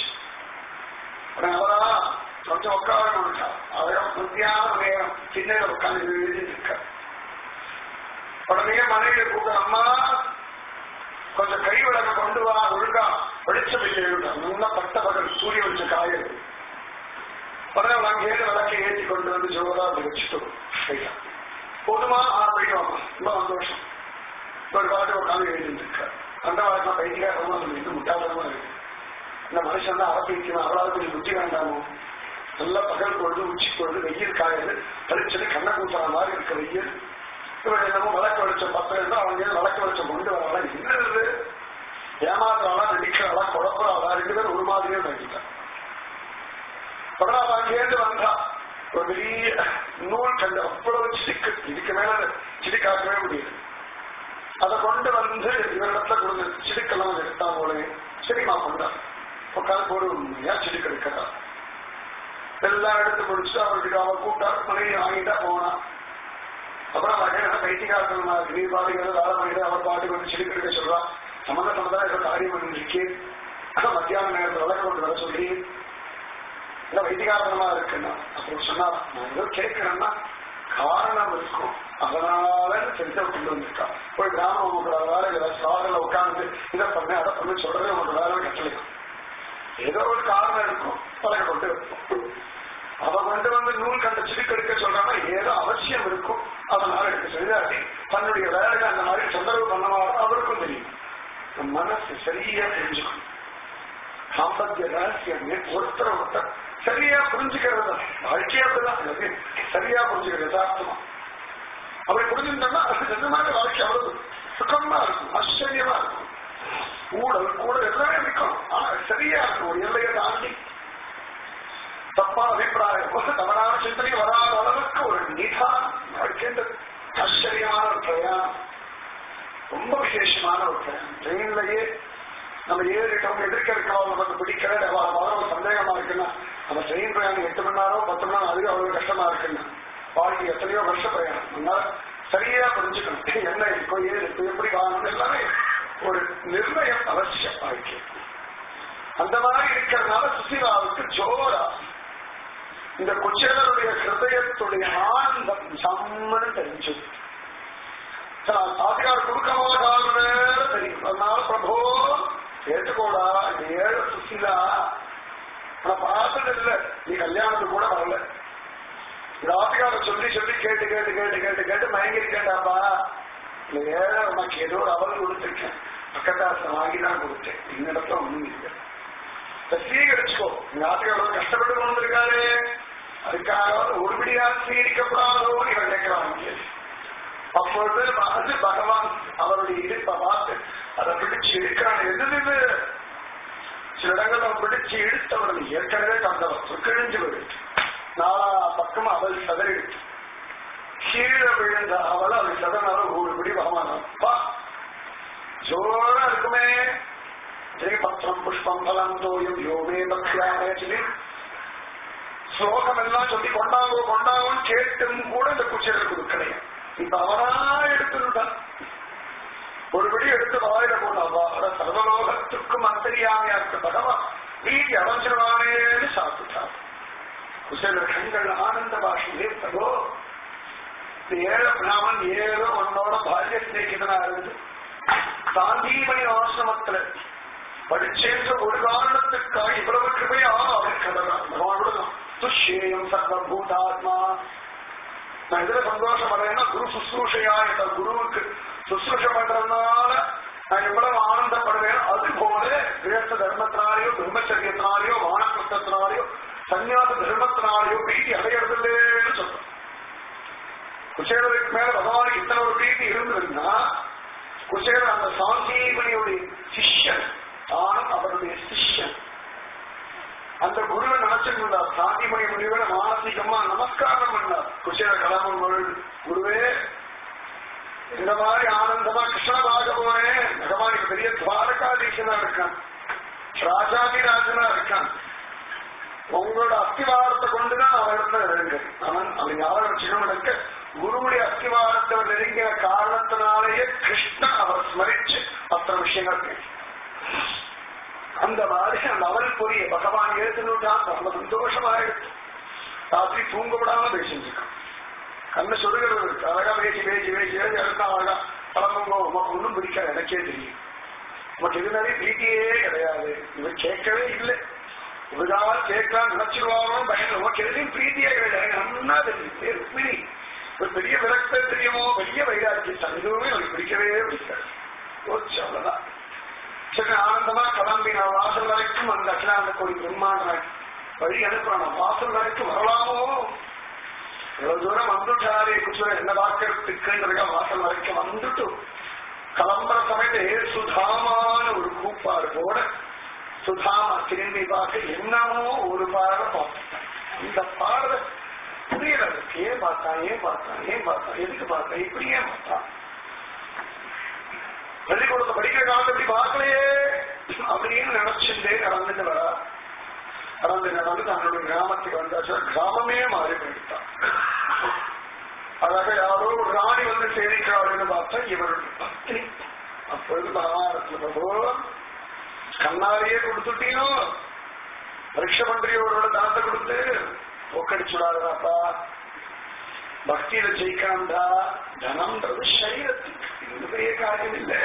அவரா கொஞ்சம் உட்காரணும் அழகா மத்தியான நேரம் சின்ன உட்காந்து எழுதிட்டு இருக்க உடனே மனைவியை கூப்பிட அம்மா கொஞ்சம் கை விளக்க கொண்டு வா ஒழுங்கா வெளிச்சம் இல்லை நல்லா பட்ட பகல் சூரிய வெளிச்சம் காயுது உடனே அவள் அங்கேயிருந்து விளக்கை ஏற்றி கொண்டு வந்து ஜோரா அப்படி வச்சுட்டு கையா போதுமா ஆ போயிடுவாமா ரொம்ப சந்தோஷம் ஒரு பாட்டு உட்காந்து எழுதிட்டு இருக்க அந்த வாழ்க்கை பைத்தியகாரமா சொல்லி முட்டாளமா இருக்கு இந்த மனுஷன் தான் அரப்பிக்கணும் அவளால் கொஞ்சம் புத்தி வேண்டாமோ நல்ல பகல் பொழுது உச்சி பொழுது வெயில் காயுது பளிச்சது கண்ணை கூட்டுற மாதிரி இருக்க வெயில் இவன் என்னமோ வழக்கு வெளிச்சம் பத்து இருந்தா அவங்க வழக்கு வெளிச்சம் கொண்டு வரலாம் என்னது ஏமாத்துறாளா நடிக்கிறாளா குழப்பறாளா ரெண்டு பேரும் ஒரு மாதிரியே நடிக்கிட்டான் உடனே அவன் அங்கேருந்து வந்தா ஒரு பெரிய நூல் கண்டு அவ்வளவு சிடிக்கு இதுக்கு மேல சிடிக்காக்கவே முடியாது அதை கொண்டு வந்து இவரிடத்துல கொடுங்க சிடுக்கெல்லாம் எடுத்தான் போலே சரிமா கொண்டா உட்காந்து போடு ஏன் சிடுக்கு எடுக்கிறா எல்லாம் எடுத்து முடிச்சு அவருக்கு அவ கூட்டா மனைவி வாங்கிட்டா போனா அப்புறம் வகையான பைத்தியகாரத்தனமா இருக்கு நீ பாட்டுக்கு வேலை பண்ணிட்டு அவர் பாட்டுக்கு வந்து சிடுக்கு எடுக்க சொல்றா சம்மந்த சம்மந்தம் ஏதோ காரியம் பண்ணிருக்கு மத்தியான நேரத்தில் விளக்க கொண்டு வர சொல்லி இல்ல வைத்தியகாரணமா இருக்குன்னா அப்புறம் சொன்னா நான் ஏதோ கேட்கிறேன்னா காரணம் இருக்கும் அதனால செஞ்ச கொண்டு வந்திருக்கா போய் கிராமம் உங்களோட வேலை சாதனை உட்கார்ந்து இதை பண்ண அதை பண்ண சொல்றதே உங்களோட வேலை கட்டளைக்கும் ஏதோ ஒரு காரணம் இருக்கும் பழக கொண்டு இருக்கும் அவ கொண்டு வந்து நூல் கண்ட சிறுக்கெடுக்க சொல்றாங்க ஏதோ அவசியம் இருக்கும் அதனால எடுக்க சொல்லிதாட்டி தன்னுடைய வேலையை அந்த மாதிரி தொந்தரவு பண்ணவாறு அவருக்கும் தெரியும் நம் மனசு சரியா புரிஞ்சுக்கணும் சாம்பத்திய ரகசியமே ஒருத்தர் ஒருத்தர் சரியா புரிஞ்சுக்கிறது தான் வாழ்க்கையே அப்படிதான் அது சரியா புரிஞ்சுக்கிறது யதார்த்தமா அப்படி புரிஞ்சுட்டோம்னா நிஜமான வாழ்க்கை அவ்வளவு சுகமா இருக்கும் ஆச்சரியமா இருக்கும் ஊழல் கூட எல்லாமே இருக்கும் ஆனா சரியா இருக்கும் ஒரு எல்லையை தாண்டி தப்பான அபிப்பிராயம் தவறான சிந்தனை வராத அளவுக்கு ஒரு நிதானம் வாழ்க்கைன்றது ஆச்சரியமான ஒரு பிரயாணம் ரொம்ப விசேஷமான ஒரு பிரயாணம் ட்ரெயின்லயே நம்ம ஏறிட்டோம் எதிர்க்க இருக்கவங்க நமக்கு பிடிக்கல அவ்வளவு சந்தேகமா இருக்குன்னா நம்ம ட்ரெயின் பிரயாணம் எட்டு மணி நேரம் பத்து மணி நேரம் அதுக்கு அவ்வளவு கஷ்டமா இருக்குன்னா வாழ்க்கை எத்தனையோ வருஷ பிரயாணம் அதனால சரியா புரிஞ்சுக்கணும் என்ன இருக்கோ ஏது இருக்கோ எப்படி காணும் எல்லாமே ஒரு நிர்ணயம் அவசியம் வாழ்க்கை அந்த மாதிரி இருக்கிறதுனால சுசீலாவுக்கு ஜோரா இந்த குச்சேலருடைய ஹிருதயத்துடைய ஆனந்தம் சம்மனு தெரிஞ்சது சாத்தியார் கொடுக்கமாக தெரியும் அதனால பிரபோ கேட்டுக்கோடா இந்த ஏழு சுசீலா நான் பார்த்தது இல்ல நீ கல்யாணத்துக்கு கூட வரல இந்த ஆத்திகார சொல்லி சொல்லி கேட்டு கேட்டு கேட்டு கேட்டு கேட்டு மயங்கிருக்கேன்டாப்பா இந்த ஏழை உனக்கு ஏதோ ஒரு அவல் கொடுத்துருக்கேன் பக்கத்தாசம் வாங்கி தான் கொடுத்தேன் இன்னிடத்துல ஒண்ணும் இல்லை சீகரிச்சுக்கோ இந்த ஆத்திகாரம் கஷ்டப்பட்டு வந்திருக்காரு அதுக்காக ஒருபடியா சீரிக்கப்படாதோன்னு இவன் கேட்கிறாங்க அப்பொழுது அது பகவான் அவருடைய இருப்பை பார்த்து அதை பிடிச்சு இழுக்கிறான் என்னது சில இடங்கள் அவன் பிடிச்சு இழுத்தவன் ஏற்கனவே கண்டவன் கிழிஞ்சு போயிடுச்சு நாலா பக்கம் அவள் சதறிடுச்சு கீழே விழுந்த அவள் அவள் சதனால ஒருபடி பகவான் அப்பா ஜோரா இருக்குமே ஜெய் பத்திரம் புஷ்பம் பலம் தோயம் யோமே பக்ஷாமே சொல்லி ஸ்லோகம் எல்லாம் சொல்லி கொண்டாங்கோ கொண்டாங்கோன்னு கேட்டும் கூட இந்த குச்சேரல் கொடுக்கலையா இப்ப அவனா எடுத்துட்டான் ஒருபடி எடுத்து வாயில போனாவா அட சர்வலோகத்துக்கும் அந்தரியாமையா இருக்க பகவான் வீதி அடைஞ்சிருவானேன்னு சாப்பிட்டான் குசேல கண்கள் ஆனந்த பாஷையிலே பிரபோ இந்த ஏழை பிராமன் ஏதோ உன்னோட பால்ய சிநேகிதனா இருந்து சாந்தீமணி ஆசிரமத்துல படிச்சேன்ற ஒரு காரணத்துக்காக இவ்வளவு கிருபையா அவன் கடறான் பகவானோட துஷேயம் சர்வபூதாத்மா நான் எதுல சந்தோஷம் அடையேன்னா குரு சுশ্ரூஷையா என்ற குருவுக்கு சுশ্ரூஷ பண்றதுனால நான் எவ்வளவு ஆனந்தப்படுவேன் அது போல கிரகஸ்த தர்மத்தினாலேயோ பிரம்மச்சரியத்தினாலேயோ வானகிருத்தத்தினாலேயோ சன்னியாச தர்மத்தினாலேயோ பிரீத்தி அடையிறதில்லேன்னு சொல்றேன் குசேலருக்கு மேல பகவானுக்கு இத்தனை ஒரு பிரீத்தி இருந்ததுன்னா குசேலர் அந்த சாந்தீமணியுடைய சிஷ்யன் தானும் அவருடைய சிஷ்யன் அந்த குருவை நினைச்சிருந்தார் சாந்திமணி முனிவரை மானசீகமா நமஸ்காரம் பண்ணார் குசேல கலாமன் குருவே இந்த மாதிரி ஆனந்தமா கிருஷ்ண பார்க்க போறேன் பகவானுக்கு பெரிய துவாரகாதீசனா இருக்கான் ராஜாதி ராஜனா இருக்கான் உங்களோட அஸ்திவாரத்தை கொண்டுதான் அவன் இருந்த நெருங்கல் அவன் அவன் யாரை வச்சுக்கணும் இருக்க குருவுடைய அஸ்திவாரத்தை நெருங்கின காரணத்தினாலேயே கிருஷ்ணன் அவர் ஸ்மரிச்சு அத்தனை விஷயங்கள் பேசி அந்த மாதிரி அந்த அவல் பொரிய பகவான் ஏற்றுனுட்டான் ரொம்ப சந்தோஷமாயிடுச்சு ராத்திரி தூங்க விடாம பேசிட்டு இருக்கான் கண்ணு சொல்லுகிறது இருக்கு அழகா பேசி பேசி பேசி பேசி அதுதான் அழகா கிளம்புங்க உமக்கு ஒன்றும் பிடிக்காது எனக்கே தெரியும் உமக்கு இது நிறைய பிரீத்தியே கிடையாது இவர் கேட்கவே இல்லை இவரால் கேட்கலாம் நினைச்சிருவாரோ பயன் உமக்கு எதுலையும் பிரீத்தியே கிடையாது நன்னா தெரியும் ருக்மிணி ஒரு பெரிய விரக்த தெரியுமோ பெரிய வைராக்கியம் எதுவுமே அவருக்கு பிடிக்கவே பிடிக்காது போச்சு அவ்வளவுதான் சரி ஆனந்தமா கிளம்பி நான் வாசல் வரைக்கும் அந்த அகிலாந்த கோடி பிரம்மாண்ட வழி அனுப்புறான் வாசல் வரைக்கும் வரலாமோ எவ்வளவு தூரம் வந்துட்டாரு குச்சுவ என்ன பார்க்கறதுக்குன்றதுக்கா வாசல் வரைக்கும் வந்துட்டு கிளம்புற சமயத்து சுதாமான ஒரு கூப்பாடு போட சுதாமா திரும்பி பார்க்க என்னமோ ஒரு பார்வை பார்த்துட்டான் இந்த பார்வை புரியல ஏன் பார்த்தான் ஏன் பார்த்தான் ஏன் பார்த்தான் எதுக்கு பார்த்தான் இப்படி ஏன் பார்த்தான் பள்ளிக்கூடத்தை படிக்கிற காலத்தை இப்படி பார்க்கலையே அப்படின்னு நினைச்சுட்டே கடந்துட்டு வர கடந்து நடந்து தன்னுடைய கிராமத்துக்கு வந்தாச்சு கிராமமே மாறி போயிட்டான் அதாக யாரோ ஒரு ராணி வந்து சேரிக்கிறாள்னு பார்த்தா இவருடைய பக்தி அப்பொழுது பகவானத்துல பிரபு கண்ணாலேயே கொடுத்துட்டீனோ ரிஷமந்திரியோட தானத்தை கொடுத்து போக்கடிச்சுடாதாப்பா பக்தியில ஜெயிக்காண்டா தனம்ன்றது சரீரத்துக்கு இது பெரிய காரியம் இல்லை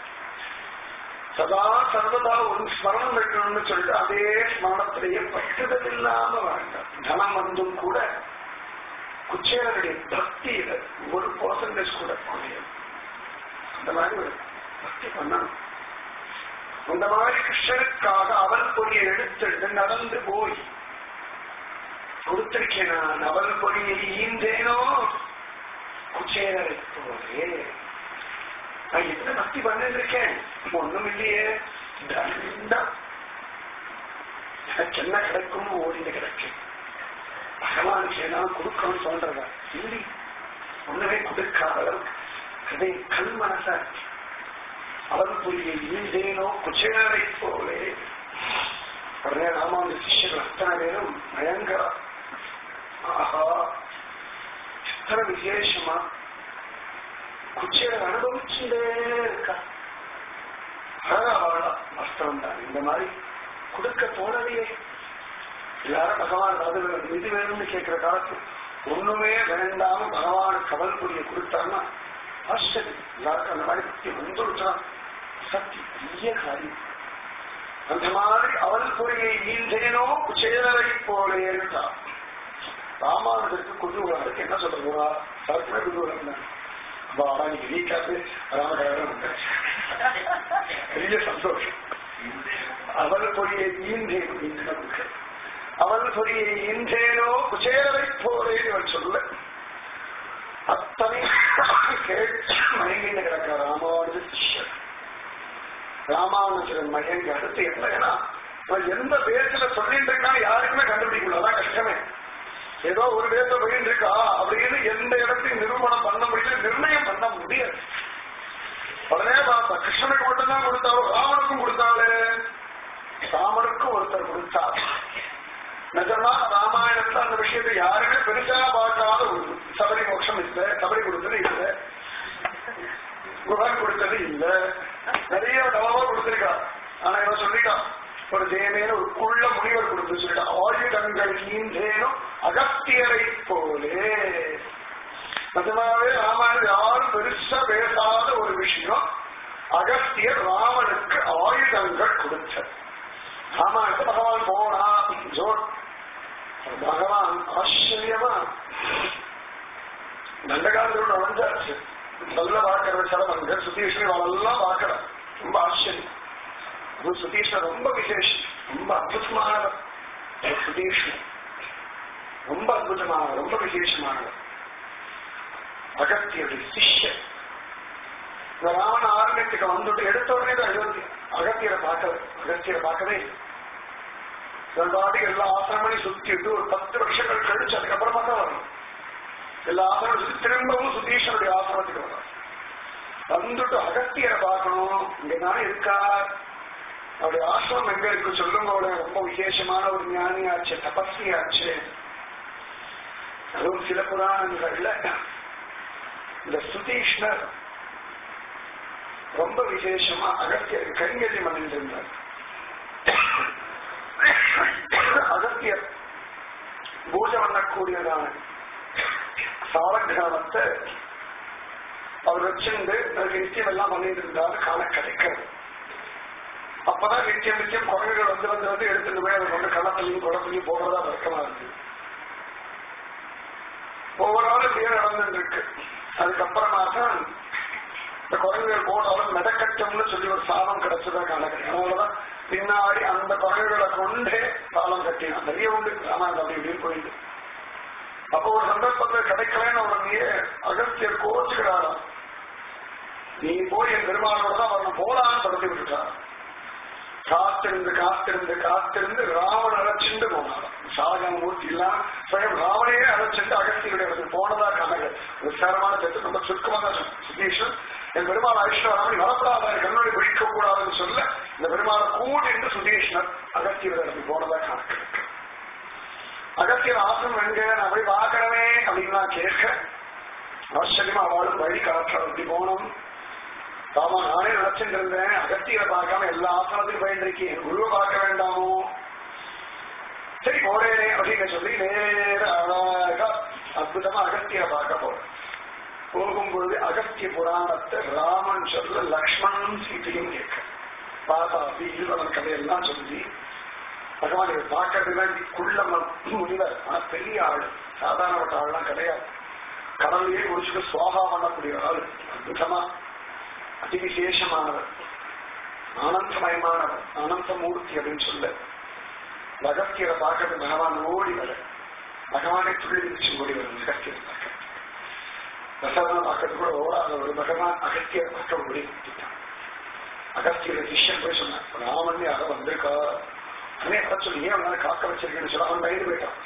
சதா சர்வதா ஒரு ஸ்மரணம் வைக்கணும்னு சொல்லிட்டு அதே ஸ்மரணத்திலேயே பட்டுதல் இல்லாம வேண்டாம் தனம் வந்தும் கூட குச்சேரனுடைய பக்தியில ஒரு பர்சன்டேஜ் கூட குறையும் அந்த மாதிரி ஒரு பக்தி பண்ணணும் அந்த மாதிரி கிருஷ்ணனுக்காக அவன் பொடியை எடுத்து நடந்து போய் கொடுத்திருக்கேன் நான் அவள் பொடியை ஈந்தேனோ குச்சேரரை போலே நான் என்ன பக்தி பண்ணிருக்கேன் ஒண்ணும் இல்லையே தண்டம் எனக்கு என்ன கிடைக்கும் ஓடிந்து கிடைக்கும் பகவானுக்கு ஏதாவது கொடுக்கணும்னு சொல்றதா இல்லை ஒண்ணுமே கொடுக்காத அளவுக்கு அதே கல் மனச அவன் புரிய ஈந்தேனோ குச்சேரை போலே உடனே ராமானுஜ சிஷ்யர்கள் அத்தனை பேரும் பயங்கர ஆஹா எத்தனை விசேஷமா குச்சேர் அனுபவிச்சுட்டே இருக்கா அழகாவாளா வஸ்திரம் தான் இந்த மாதிரி கொடுக்க தோணலையே எல்லாரும் பகவான் அது வேணும் இது வேணும்னு கேட்கிற காலத்து ஒண்ணுமே வேண்டாம பகவான் கவல் புரிய கொடுத்தான்னா ஆச்சரியம் எல்லாருக்கும் அந்த மாதிரி பக்தி வந்துடுச்சா சக்தி பெரிய காரியம் அந்த மாதிரி அவள் புரியை ஈந்தேனோ குச்சேரவை போலேன்னுட்டா ராமானுஜருக்கு குதூகலம் இருக்கு என்ன சொல்றா சரக்குமே குதூகலம் தான் அப்பா நீங்க வீக்காது ராமகரம் பெரிய சந்தோஷம் அவள் பொறியை ஈந்தேன் அவள் பொறியை ஈந்தேனோ குச்சேரவை போலேன்னு அவள் சொல்ல அத்தனை கேட்டு மயங்கிட்டு கிடக்கிற ராமானுஜ சிஷ்யர் ராமானுஜன் மயங்கி அடுத்து என்னன்னா அவன் எந்த பேச்சுல சொல்லிட்டு இருக்கான்னு யாருக்குமே கண்டுபிடிக்கல அதான் கஷ்டமே ஏதோ ஒரு பேச போயிட்டு இருக்கா அப்படின்னு எந்த இடத்தையும் நிரூபணம் பண்ண முடியல நிர்ணயம் பண்ண முடியாது உடனே பார்த்தா கிருஷ்ணனுக்கு மட்டும்தான் கொடுத்தாரோ ராமனுக்கும் கொடுத்தாளே ராமனுக்கும் ஒருத்தர் கொடுத்தார் நிஜமா ராமாயணத்துல அந்த விஷயத்தை யாருமே பெருசா பார்க்காத ஒரு சபரி மோட்சம் இல்ல சபரி கொடுத்தது இல்ல குகன் கொடுத்தது இல்ல நிறைய தவறா கொடுத்திருக்கா ஆனா இவன் சொல்லிட்டான் ஒரு ஜெயமேன ஒரு குள்ள முனிவர் கொடுத்து சொல்லிட்டான் ஆயுதங்கள் ஈந்தேனும் அகத்தியரை போலே நிஜமாவே ராமாயணம் யாரும் பெருசா பேசாத ஒரு விஷயம் அகத்தியர் ராமனுக்கு ஆயுதங்கள் கொடுத்தார் ராமாயணத்தை பகவான் போனா ஜோட் பகவான் ஆச்சரியமா தண்டகாந்தரோட வந்தாச்சு சொல்ல பார்க்கிற சரவங்க சுதீஷ்ணி அவெல்லாம் பார்க்கலாம் ரொம்ப ஆச்சரியம் அது சுதீஷ்ணன் ரொம்ப விசேஷம் ரொம்ப அற்புதமானவர் சுதீஷ்ணன் ரொம்ப அற்புதமானவர் ரொம்ப விசேஷமானவர் அகத்தியுடைய சிஷ்யன் இந்த ராவண ஆரண்யத்துக்கு வந்துட்டு எடுத்த உடனே தான் அயோத்தி அகத்தியரை பார்க்கல அகத்தியரை பார்க்கவே இவன் பாட்டுக்கு எல்லா ஆசிரமனையும் சுத்திட்டு ஒரு பத்து வருஷங்கள் கழிச்சு அதுக்கப்புறமா தான் வரும் எல்லா ஆசிரமம் சுத்தி திரும்பவும் சுதீஷனுடைய ஆசிரமத்துக்கு வரும் வந்துட்டு அகத்தியரை பார்க்கணும் இங்கதானே இருக்கா அவருடைய ஆசிரமம் எங்க இருக்கு சொல்லுங்க ரொம்ப விசேஷமான ஒரு ஞானியாச்சு தபஸ்வியாச்சு அதுவும் சில புராணங்கள்ல இந்த சுதீஷ்ணர் ரொம்ப விசேஷமா அகத்தியர் கைங்கறி மணிந்திருந்தார் அகத்தியர் பூஜை பண்ணக்கூடியதான சாலக்கிராமத்தை அவர் வச்சிருந்து அதுக்கு நிச்சயம் எல்லாம் பண்ணிட்டு இருந்தாரு காண கிடைக்கிறது அப்பதான் நிச்சயம் நிச்சயம் குரங்குகள் வந்து வந்து வந்து எடுத்துட்டு போய் அதை கொண்டு கள்ளத்துலையும் குளத்துலையும் போடுறதா வழக்கமா இருக்கு ஒவ்வொரு நாளும் இப்படியே நடந்துட்டு இருக்கு அதுக்கப்புறமா தான் இந்த குரங்குகள் போனாலும் மெதக்கட்டம்னு சொல்லி ஒரு சாதம் கிடைச்சதா காணக்கிறேன் அதனாலதான் பின்னாடி அந்த குரங்குகளை கொண்டே சாலம் கட்டினான் நிறைய உண்டு ஆனா அது அப்படி இப்படின்னு போயிட்டு அப்போ ஒரு சந்தர்ப்பத்தில் கிடைக்கலன்னு உடனே அகஸ்தியர் கோச்சுக்கிறாராம் நீ போய் என் பெருமாளோட தான் வரணும் போலான்னு தொடர்ந்து விட்டுட்டார் காத்திருந்து காத்திருந்து காத்திருந்து ராவன் அழைச்சிட்டு போனார் சாதகமூர்த்தி எல்லாம் ஸ்வயம் ராவனையே அழைச்சிட்டு அகஸ்தியுடைய இடத்துக்கு போனதா கணக்கு விசாரமான சேர்த்து ரொம்ப சுருக்கமாக சுதீஷன் என் பெருமாள் ஐஸ்வராமணி வரப்படாத கண்ணோடி பிடிக்க கூடாதுன்னு சொல்ல இந்த பெருமாளை கூடி என்று சுதீஷ்ணர் அகஸ்தியர் இடத்துக்கு போனதா கணக்கு அகத்தியர் ஆசிரம் எங்க நான் போய் பார்க்கறவே அப்படின்னு நான் கேட்க ஆச்சரியமா அவளும் வழி காட்டுற அப்படி போனோம் ஆமா நானே நினைச்சுட்டு இருந்தேன் அகத்தியரை பார்க்காம எல்லா ஆசிரமத்தையும் போயிட்டு என் குருவை பார்க்க வேண்டாமோ சரி போறேனே அப்படின்னு சொல்லி நேர அழகா அற்புதமா அகத்தியரை பார்க்க போறேன் போகும்பொழுது அகத்திய புராணத்தை ராமன் சொல்ல லக்ஷ்மணன் சீதையும் கேட்க பாபா ஈஸ்வரன் கதையெல்லாம் சொல்லி பகவான் இவர் பார்க்கறதுலாம் குள்ள முனிவர் ஆனா பெரிய ஆள் சாதாரணப்பட்ட ஆள்லாம் கிடையாது கடலையே முடிச்சுட்டு சுவாகா பண்ணக்கூடிய ஆள் அற்புதமா அதிவிசேஷமானவர் ஆனந்தமயமானவர் ஆனந்தமூர்த்தி அப்படின்னு சொல்ல அகத்தியரை பார்க்கறது பகவான் ஓடி வர பகவானை துள்ளி மிதிச்சு ஓடி வரும் அகத்தியரை பார்க்க பிரசாதம் பார்க்கறது கூட ஓடாத ஒரு பகவான் அகத்தியரை பார்க்க ஓடி விட்டுட்டான் அகத்தியரை சிஷ்யன் போய் சொன்னான் ராமன் யாரோ வந்திருக்கா அண்ணே அதை சொல்லி ஏன் அவனால காக்க வச்சிருக்கேன்னு சொல்ல அவன் பயந்து போயிட்டான்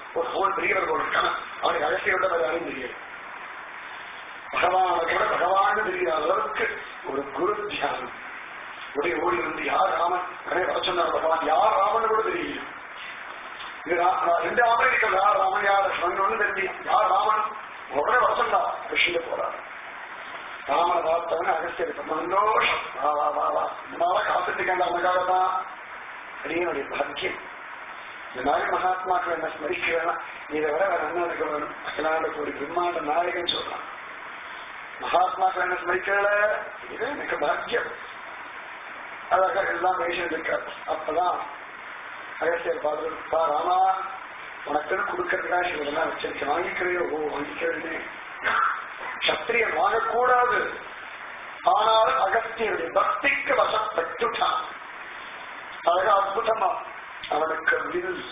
ஒரு ஹோல் பெரியவர் ஒரு இருக்கான் அவனுக்கு அகசியோட வேற யாரும் தெரியாது பகவானை கூட பகவான் தெரியாத அளவுக்கு ஒரு குரு தியானம் உடைய ஓடி வந்து யார் ராமன் உடனே வர சொன்னார் பகவான் யார் ராமன் கூட தெரியல இது ரா- ரா- ரெண்டு அமெரிக்கா யார் ராமன் யார் லக்ஷ்மணன் ஒண்ணு தெரியும் யார் ராமன் உடனே வர சொன்னா ரிஷியில போறாரு ராமனை பார்த்தவன அகஸ்தியருக்கு சந்தோஷம் வா வா வா வா நம்மளால காத்துட்டு இருக்காங்க அவனுக்காக தான் அடியனுடைய பாக்கியம் இந்த மாதிரி மகாத்மாக்கள் என்ன ஸ்மரிக்கிறேன்னா இதை விட வேற என்ன இருக்க வேணும் அகிலாண்ட கோடி பிரம்மாண்ட நாயகன் சொல்றான் மகாத்மாக்கள் என்ன ஸ்மரிக்கல இது எனக்கு பாக்கியம் அழகா எல்லாம் பேசிட்டு இருக்காரு அப்பதான் அகஸ்தியர் பார்த்து ராமா உனக்கு கொடுக்கறதுக்காக இதெல்லாம் வச்சிருக்கேன் வாங்கிக்கிறையோ ஓ வாங்கிக்கிறேன்னு சத்திரியன் வாங்கக்கூடாது ஆனாலும் அகஸ்தியருடைய பக்திக்கு வசப்பட்டுட்டான் அழகா அற்புதமா அவனுக்கு வில்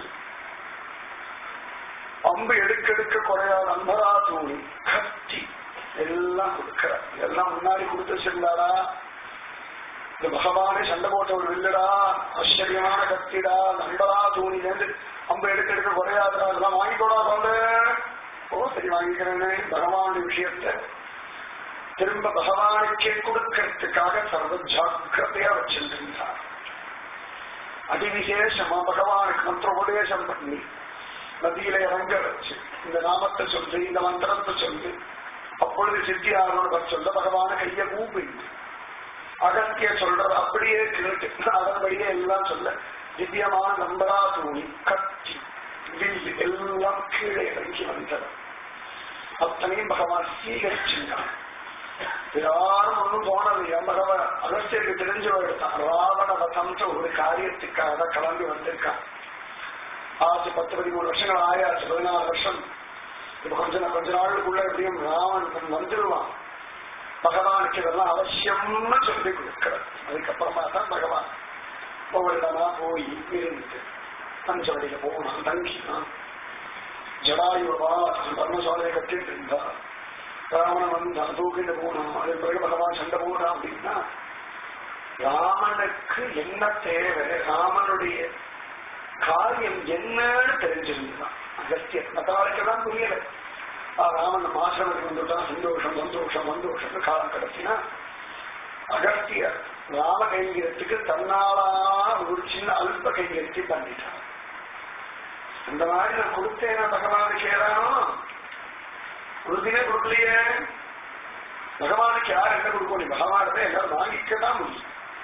அம்பு எடுக்க எடுக்க குறையாத அன்பரா தூணி கத்தி எல்லாம் கொடுக்கிறார் எல்லாம் முன்னாடி கொடுத்து வச்சிருந்தாரா இந்த பகவானே சண்டை போட்ட ஒரு வில்லடா ஆச்சரியமான கத்திடா நண்பரா தூணிலேருந்து அம்பு எடுக்க எடுக்க குறையாதடா இதெல்லாம் வாங்கிக்கோடா கொண்டு ஓ சரி வாங்கிக்கிறேன்னு பகவானுடைய விஷயத்தை திரும்ப பகவானுக்கே கொடுக்கறதுக்காக சர்வ ஜாக்கிரதையா வச்சிருந்தார் அதிவிசேஷமா பகவானுக்கு மந்திரோபதேசம் பண்ணி நதியில இறங்க வச்சு இந்த நாமத்தை சொல்லு இந்த மந்திரத்தை சொல்லு அப்பொழுது சித்தியாரோட சொல்ல பகவான கைய கூப்பிடு அகத்திய சொல்றது அப்படியே கேட்டு அதன்படியே எல்லாம் சொல்ல திவ்யமான நம்பரா தூணி கத்தி வில் எல்லாம் கீழே இறங்கி வந்தது அத்தனையும் பகவான் சீகரிச்சிருந்தான் யாரும் ஒன்றும் தோணலையா பகவான் அகஸ்தியருக்கு தெரிஞ்சு எடுத்தான் ராவண வதம்ன்ற ஒரு காரியத்துக்காக தான் கிளம்பி வந்திருக்கான் ஆச்சு பத்து பதிமூணு வருஷங்கள் ஆயாச்சு பதினாறு வருஷம் இப்ப கொஞ்ச நா- கொஞ்ச நாளுக்குள்ள எப்படியும் ராவன் வந்துடுவான் பகவானுக்கு இதெல்லாம் அவசியம்னு சொல்லி கொடுக்கிறார் அதுக்கப்புறமா தான் பகவான் ஒவ்வொரு இடமா போய் இருந்து பஞ்சவடியில போனான் தங்கினான் ஜடாயுவா பரமசாலையை கட்டிட்டு இருந்தா ராவணன் வந்தான் தூக்கிட்டு போனான் அதன் பிறகு பகவான் சண்டை போனான் அப்படின்னா ராமனுக்கு என்ன தேவை ராமனுடைய காரியம் என்னன்னு தெரிஞ்சிருந்தான் அகஸ்தியர் மத்தாளுக்கெல்லாம் புரியல ஆ, ராமன் நம்ம ஆசிரமத்துக்கு வந்துட்டான் சந்தோஷம் சந்தோஷம் சந்தோஷம்னு காலம் கிடச்சினா அகஸ்தியர் ராம கைங்கரத்துக்கு தன்னாலான ஒரு சின்ன அல்ப கைங்கரித்தி பண்ணிட்டான் அந்த மாதிரி நான் கொடுத்தேன் பகவானுக்கு ஏதானோ உறுதியே கொடுக்கலையே பகவானுக்கு யார் என்ன கொடுக்கும் நீ பகவானத்தை எல்லாரும் வாங்கிக்கதான் முடியும்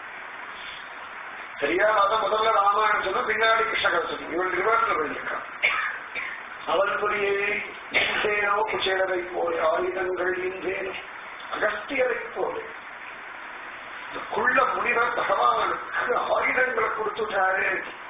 சரியா அதான் முதல்ல ராமாயணம் சொன்னா பின்னாடி கிருஷ்ணகர் சொல்லி இவன் ரிவர்ஸ்ல பண்ணியிருக்கான் அவர்களுடைய இந்தேனோ குச்சேலரை போல ஆயுதங்கள் இந்தேனோ அகஸ்தியரை போல இந்த குள்ள முனிவர் பகவானுக்கு ஆயுதங்களை கொடுத்துட்டாரு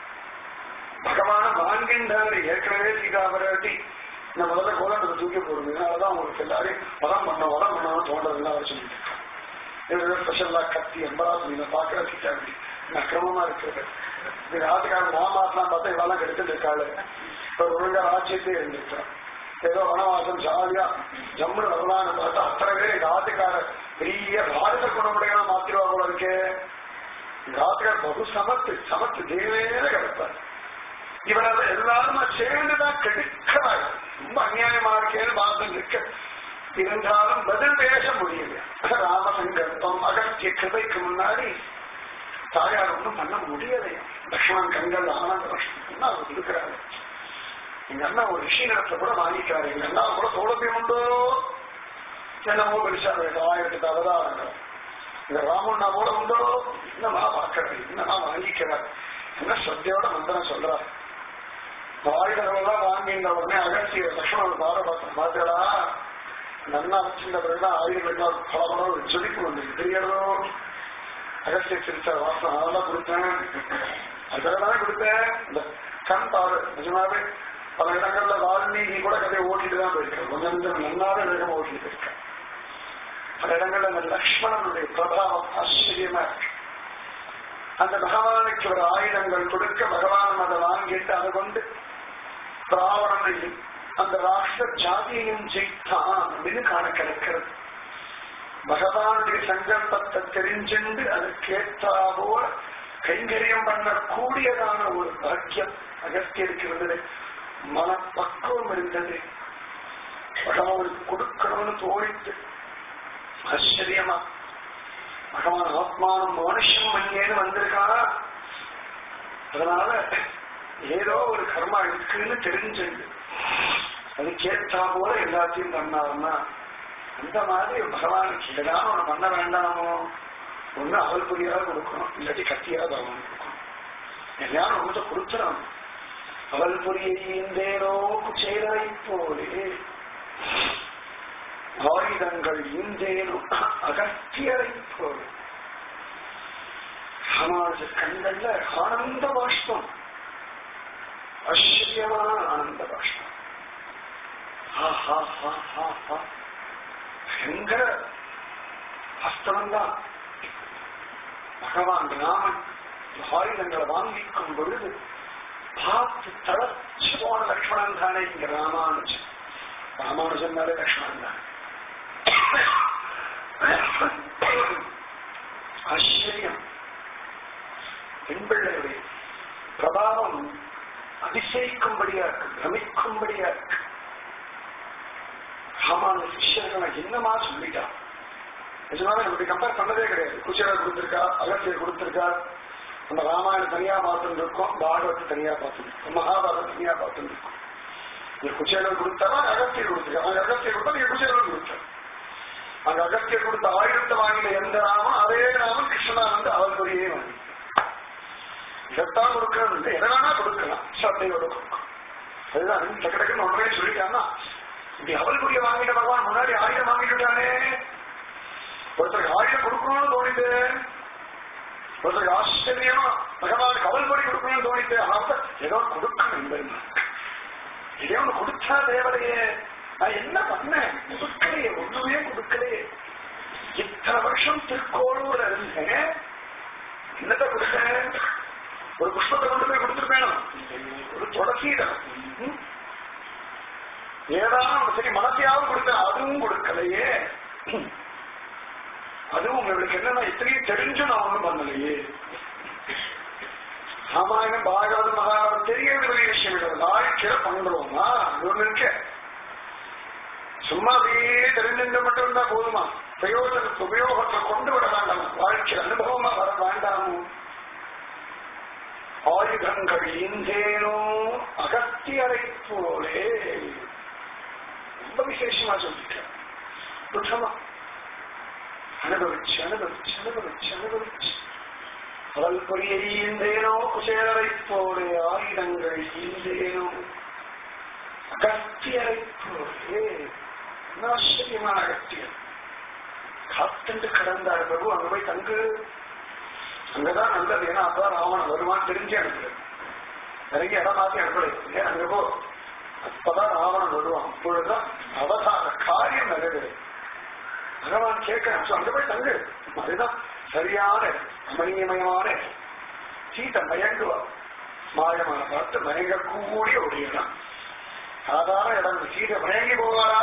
பகவான வாங்கின்றாரு ஏற்கனவே சீதாபராட்டி நான் முதல்ல கோலண்டத்தை தூக்கி போடுங்க அதனாலதான் உங்களுக்கு எல்லாரையும் வரம் பண்ண வரம் பண்ணணும் தோன்றதுலாம் அவர் சொல்லிட்டு இருக்காங்க ஸ்பெஷலா கத்தி எம்பராசு நீங்க பாக்குற சீட்டா அப்படி அக்கிரமமா இருக்கிறது இது ஆத்துக்காரன் நான் மாத்தலாம் பார்த்தா இவெல்லாம் கெடுத்துட்டு இருக்காளு இப்ப ஒழுங்கா ராஜ்யத்தே இருந்திருக்கான் ஏதோ வனவாசம் ஜாலியா ஜம்முன்னு வரலான்னு பார்த்தா அத்தனை பேர் எங்க ஆத்துக்கார பெரிய பாரத குணமுடையா மாத்திருவா போல இருக்கே எங்க ஆத்துக்கார பகு சமத்து சமத்து தேவேன கிடப்பார் இவரால் எல்லாருமா சேர்ந்துதான் கெடுக்கிறார் ரொம்ப அநியாயமா இருக்கேன்னு பார்த்து இருக்க இருந்தாலும் பதில் பேச முடியல ராமசங்கல்பம் அகத்திய கிருபைக்கு முன்னாடி தாயார் ஒன்றும் பண்ண முடியலையா லக்ஷ்மணன் கண்கள் ஆனந்த லட்சுமணன் அவர் இருக்கிறாரு எங்க அண்ணா ஒரு ரிஷி நடத்த கூட வாங்கிக்கிறாரு எங்க அண்ணா கூட சௌலபியம் உண்டோ என்னமோ பெருசா வேணும் ஆயிரத்தி அவதாரங்கள் இந்த ராமண்ணா கூட உண்டோ என்னமா பார்க்கறது என்னமா வாங்கிக்கிறார் என்ன ஸ்ரத்தையோட மந்திரம் சொல்றாரு ஆயுதங்கள்லாம் வாங்கின்ற உடனே அகசிய லக்ஷ்மணன் பாரபத்திரம் பார்த்தடா நன்னா வச்சிருந்த பிறகுதான் ஆயுதங்கள் பல பல ஒரு ஜொலிப்பு வந்து தெரியறதோ அகசிய சிரிச்ச வாசம் அதெல்லாம் கொடுத்தேன் அதுக்காக கொடுத்தேன் இந்த கண் பாரு நிஜமாவே பல இடங்கள்ல வால்மீகி கூட கதையை ஓட்டிட்டு தான் போயிருக்கேன் கொஞ்சம் கொஞ்சம் நன்னாவே வேகமா ஓட்டிட்டு போயிருக்கேன் பல இடங்கள்ல அந்த லக்ஷ்மணனுடைய பிரபாவம் ஆச்சரியமா இருக்கு அந்த பகவானுக்கு ஒரு ஆயுதங்கள் கொடுக்க பகவான் அதை வாங்கிட்டு அதை கொண்டு ராவணனையும் அந்த ராஷ்டிர ஜாதியையும் ஜெயித்தான் அப்படின்னு காண கிடைக்கிறது பகவானுடைய சங்கல்பத்தை தெரிஞ்சுண்டு அதுக்கேற்றாவோல் கைங்கரியம் பண்ணக்கூடியதான ஒரு பாக்கியம் அகஸ்தியருக்கு இருந்தது மனப்பக்குவம் இருந்தது பகவானுக்கு கொடுக்கணும்னு தோழித்து ஆச்சரியமா பகவான் ஆத்மானம் மனுஷன் மணியேன்னு வந்திருக்கானா அதனால ஏதோ ஒரு கர்மா இருக்குன்னு தெரிஞ்சது அதுக்கேற்றா போல எல்லாத்தையும் பண்ணாருன்னா அந்த மாதிரி பகவானுக்கு ஏதாவது ஒண்ணு பண்ண வேண்டாமோ ஒண்ணு அவள் புரியாத கொடுக்கணும் இல்லாட்டி கத்தியாத அவன் கொடுக்கணும் எல்லாரும் ஒன்று கொடுத்துறான் அவள் புரியந்தேனோ குச்சேரை போலே ஆயுதங்கள் இந்தேனும் அகத்தியரை போல சமாஜ கண்கள்ல ஆனந்த பாஷ்பம் ஆச்சரியமான ஆனந்த பாஷ்பம் பயங்கர அஸ்தமந்தான் பகவான் ராமன் ஆயுதங்களை வாங்கிக்கும் பொழுது பார்த்து தளர்ச்சி போன லக்ஷ்மணன் தானே இங்க ராமானுஜன் ராமானுஜன் மேலே லக்ஷ்மணன் தான் ஆச்சரியம் பெண் பிள்ளையுடைய பிரபாவம் அதிசயிக்கும்படியா இருக்கு பிரமிக்கும்படியா இருக்கு ராமானு சிஷ்யர்களை என்னமா சொல்லிட்டா நிஜமாக இப்படி கம்பேர் பண்ணதே கிடையாது குச்சேரர் கொடுத்திருக்கா அகத்தியர் கொடுத்திருக்கா நம்ம ராமாயணம் தனியா பார்த்துட்டு இருக்கோம் பாகவத் தனியா பார்த்துட்டு இருக்கோம் மகாபாரதம் தனியா பார்த்துட்டு இருக்கோம் நீ குச்சேரர் கொடுத்தாரா அகத்தியர் கொடுத்திருக்கா அவங்க அகத்தியர் கொடுத்தா நீங்க குச்சேரர் கொடுத்தார் அங்க அகத்தியர் கொடுத்த ஆயுதத்தை வாங்கின எந்த ராமன் அதே ராமன் கிருஷ்ணனா வந்து அவள் குறியே வாங்கி இதைத்தான் கொடுக்கறது இல்லை எதை வேணா கொடுக்கலாம் சத்தையோட கொடுக்கும் அதுதான் டக்கு டக்குன்னு ஒன்றே சொல்லிட்டான்னா இப்படி அவள் குறிய வாங்கிட்ட பகவான் முன்னாடி ஆயுதம் வாங்கிட்டுட்டானே ஒருத்தருக்கு ஆயுதம் கொடுக்கணும்னு தோணிட்டு ஒருத்தருக்கு ஆச்சரியமா பகவானுக்கு அவள் கொடி கொடுக்கணும்னு தோணிட்டு ஆனால் ஏதோ கொடுக்கணும் என்பது இதே ஒண்ணு கொடுத்தா தேவலையே நான் என்ன பண்ணேன் கொடுக்கலையே ஒண்ணுமே கொடுக்கலையே இத்தனை வருஷம் திருக்கோளூர்ல இருந்தேன் என்னத்தை கொடுத்தேன் ஒரு புஷ்பத்தை கொண்டு போய் கொடுத்துருப்பேன் ஒரு துளசியிடம் ஏதாவது சரி மனசையாவது கொடுத்தேன் அதுவும் கொடுக்கலையே அதுவும் இவளுக்கு என்னன்னா இத்தனையும் தெரிஞ்சும் நான் ஒண்ணும் பண்ணலையே ராமாயணம் பாகவத மகாபாரதம் தெரிய வேண்டிய விஷயம் இல்லை வாழ்க்கையில பண்றோமா ஒண்ணு இருக்க சும்மா அப்படியே தெரிஞ்சிருந்த மட்டும் இருந்தா போதுமா பிரயோஜனத்தை உபயோகத்தை கொண்டு விட வேண்டாம் வாழ்க்கை அனுபவமா வர வேண்டாமோ ஆயுதங்கள் இந்தேனோ அகத்தியரை போலே ரொம்ப விசேஷமா சொல்லிட்டேன் புத்தமா அனுபவிச்சு அனுபவிச்சு அனுபவிச்சு அனுபவிச்சு அவள் பொறியை ஈந்தேனோ குசேலரை போலே ஆயுதங்கள் ஈந்தேனோ அகத்தியரை போலே என்ன ஆச்சரியமான அகத்தியர் காத்துண்டு கடந்தார் பிரபு அங்க போய் தங்கு அங்கதான் நல்லது ஏன்னா அப்பதான் ராவணன் வருவான் தெரிஞ்சு அனுப்புறது நிறைய இடம் மாத்தி அனுப்பலை ஏன் அங்க போ அப்பதான் ராவணன் வருவான் அப்பொழுதுதான் அவதார காரியம் நிறைவேறும் பகவான் கேட்கிறேன் அங்க போய் தங்கு அதுதான் சரியான அமணியமயமான சீத்தை மயங்குவா மாயமான பார்த்து மயங்கக்கூடிய ஒரு இடம் சாதாரண இடம் சீதை மயங்கி போவாரா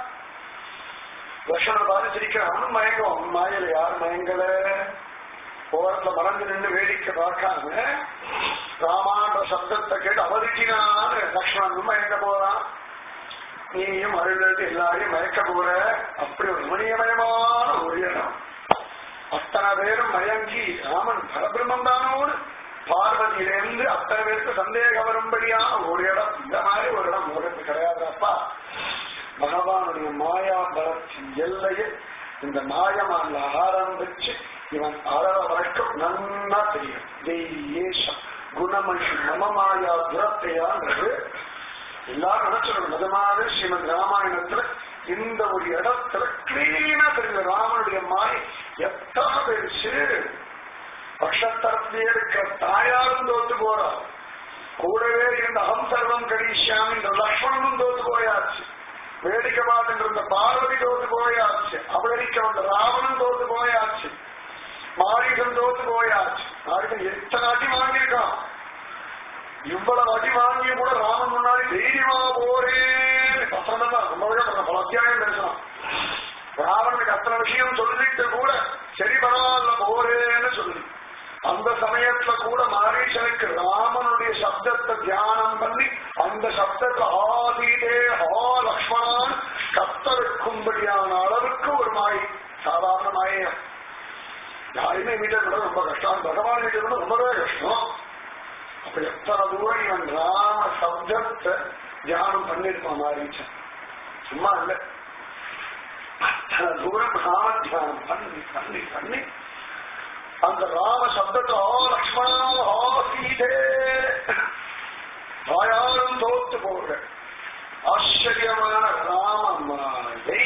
லட்சணம் பாதிச்சிருக்கிற அவனும் மயங்குவான் அவன் மாயில யார் மயங்கல ஓரத்துல மறந்து நின்று வேடிக்கை பார்க்காம ராமான்ற சப்தத்தை கேட்டு அவதிக்கினான்னு லக்ஷ்மணன் மயங்க போறான் நீயும் அருள்ட்டு எல்லாரையும் மயக்க போற அப்படி ஒரு மணியமயமான ஒரு இடம் அத்தனை பேரும் மயங்கி ராமன் பரபிரம்மம் தானோடு பார்வதியிலிருந்து அத்தனை பேருக்கு சந்தேகம் வரும்படியான ஒரு இடம் இந்த மாதிரி ஒரு இடம் உலகத்து கிடையாதுப்பா பகவானுடைய மாயா பலத்தின் எல்லையை இந்த மாயமான ஆரம்பிச்சு இவன் அறவ வரைக்கும் நன்னா தெரியும் தெய்யேஷம் குணமணி மமமாயா துரத்தையான்றது எல்லாரும் நினைச்சிடணும் நிஜமாக ஸ்ரீமத் ராமாயணத்துல இந்த ஒரு இடத்துல கிளீனா தெரிஞ்ச ராமனுடைய மாய் எத்தனை பெருசு பட்சத்தரத்திலே இருக்கிற தாயாரும் தோத்து போறா கூடவே இருந்த அகம் சர்வம் கணீஷாம் இந்த லக்ஷ்மணனும் தோத்து போயாச்சு வேடிக்கை பார்த்துட்டு இருந்த பார்வதி தோத்து போயாச்சு அவதரிக்க வந்த ராவணன் தோத்து போயாச்சு மாரிகன் தோத்து போயாச்சு மாரிகன் எத்தனை அடி வாங்கியிருக்கான் இவ்வளவு அடி வாங்கிய கூட ராமன் முன்னாடி தைரியமா போறேன்னு வசனம் தான் ரொம்ப பண்ண பல அத்தியாயம் பேசலாம் ராவனுக்கு அத்தனை விஷயம் சொல்லிட்டு கூட சரி பரவாயில்ல போறேன்னு சொல்லி அந்த சமயத்துல கூட மாரீசனுக்கு ராமனுடைய சப்தத்தை தியானம் பண்ணி அந்த சப்தத்தை ஆதீதே ஆ லக்ஷ்மணான் கத்தருக்கும்படியான அளவுக்கு ஒரு மாயை சாதாரண மாயை யாருமே மீட்டர் கூட ரொம்ப கஷ்டம் பகவான் மீட்டர் கூட ரொம்பவே கஷ்டம் அப்ப எத்தனை தூரம் இவன் ராம சப்தத்தை தியானம் பண்ணிருப்பான் மாரீச்சன் சும்மா இல்ல அத்தனை தூரம் ராம தியானம் பண்ணி பண்ணி பண்ணி அந்த ராம சப்தத்தை ஆ லக்ஷ்மணா ஆ சீதே தாயாரும் தோத்து போக ஆச்சரியமான ராமமாயை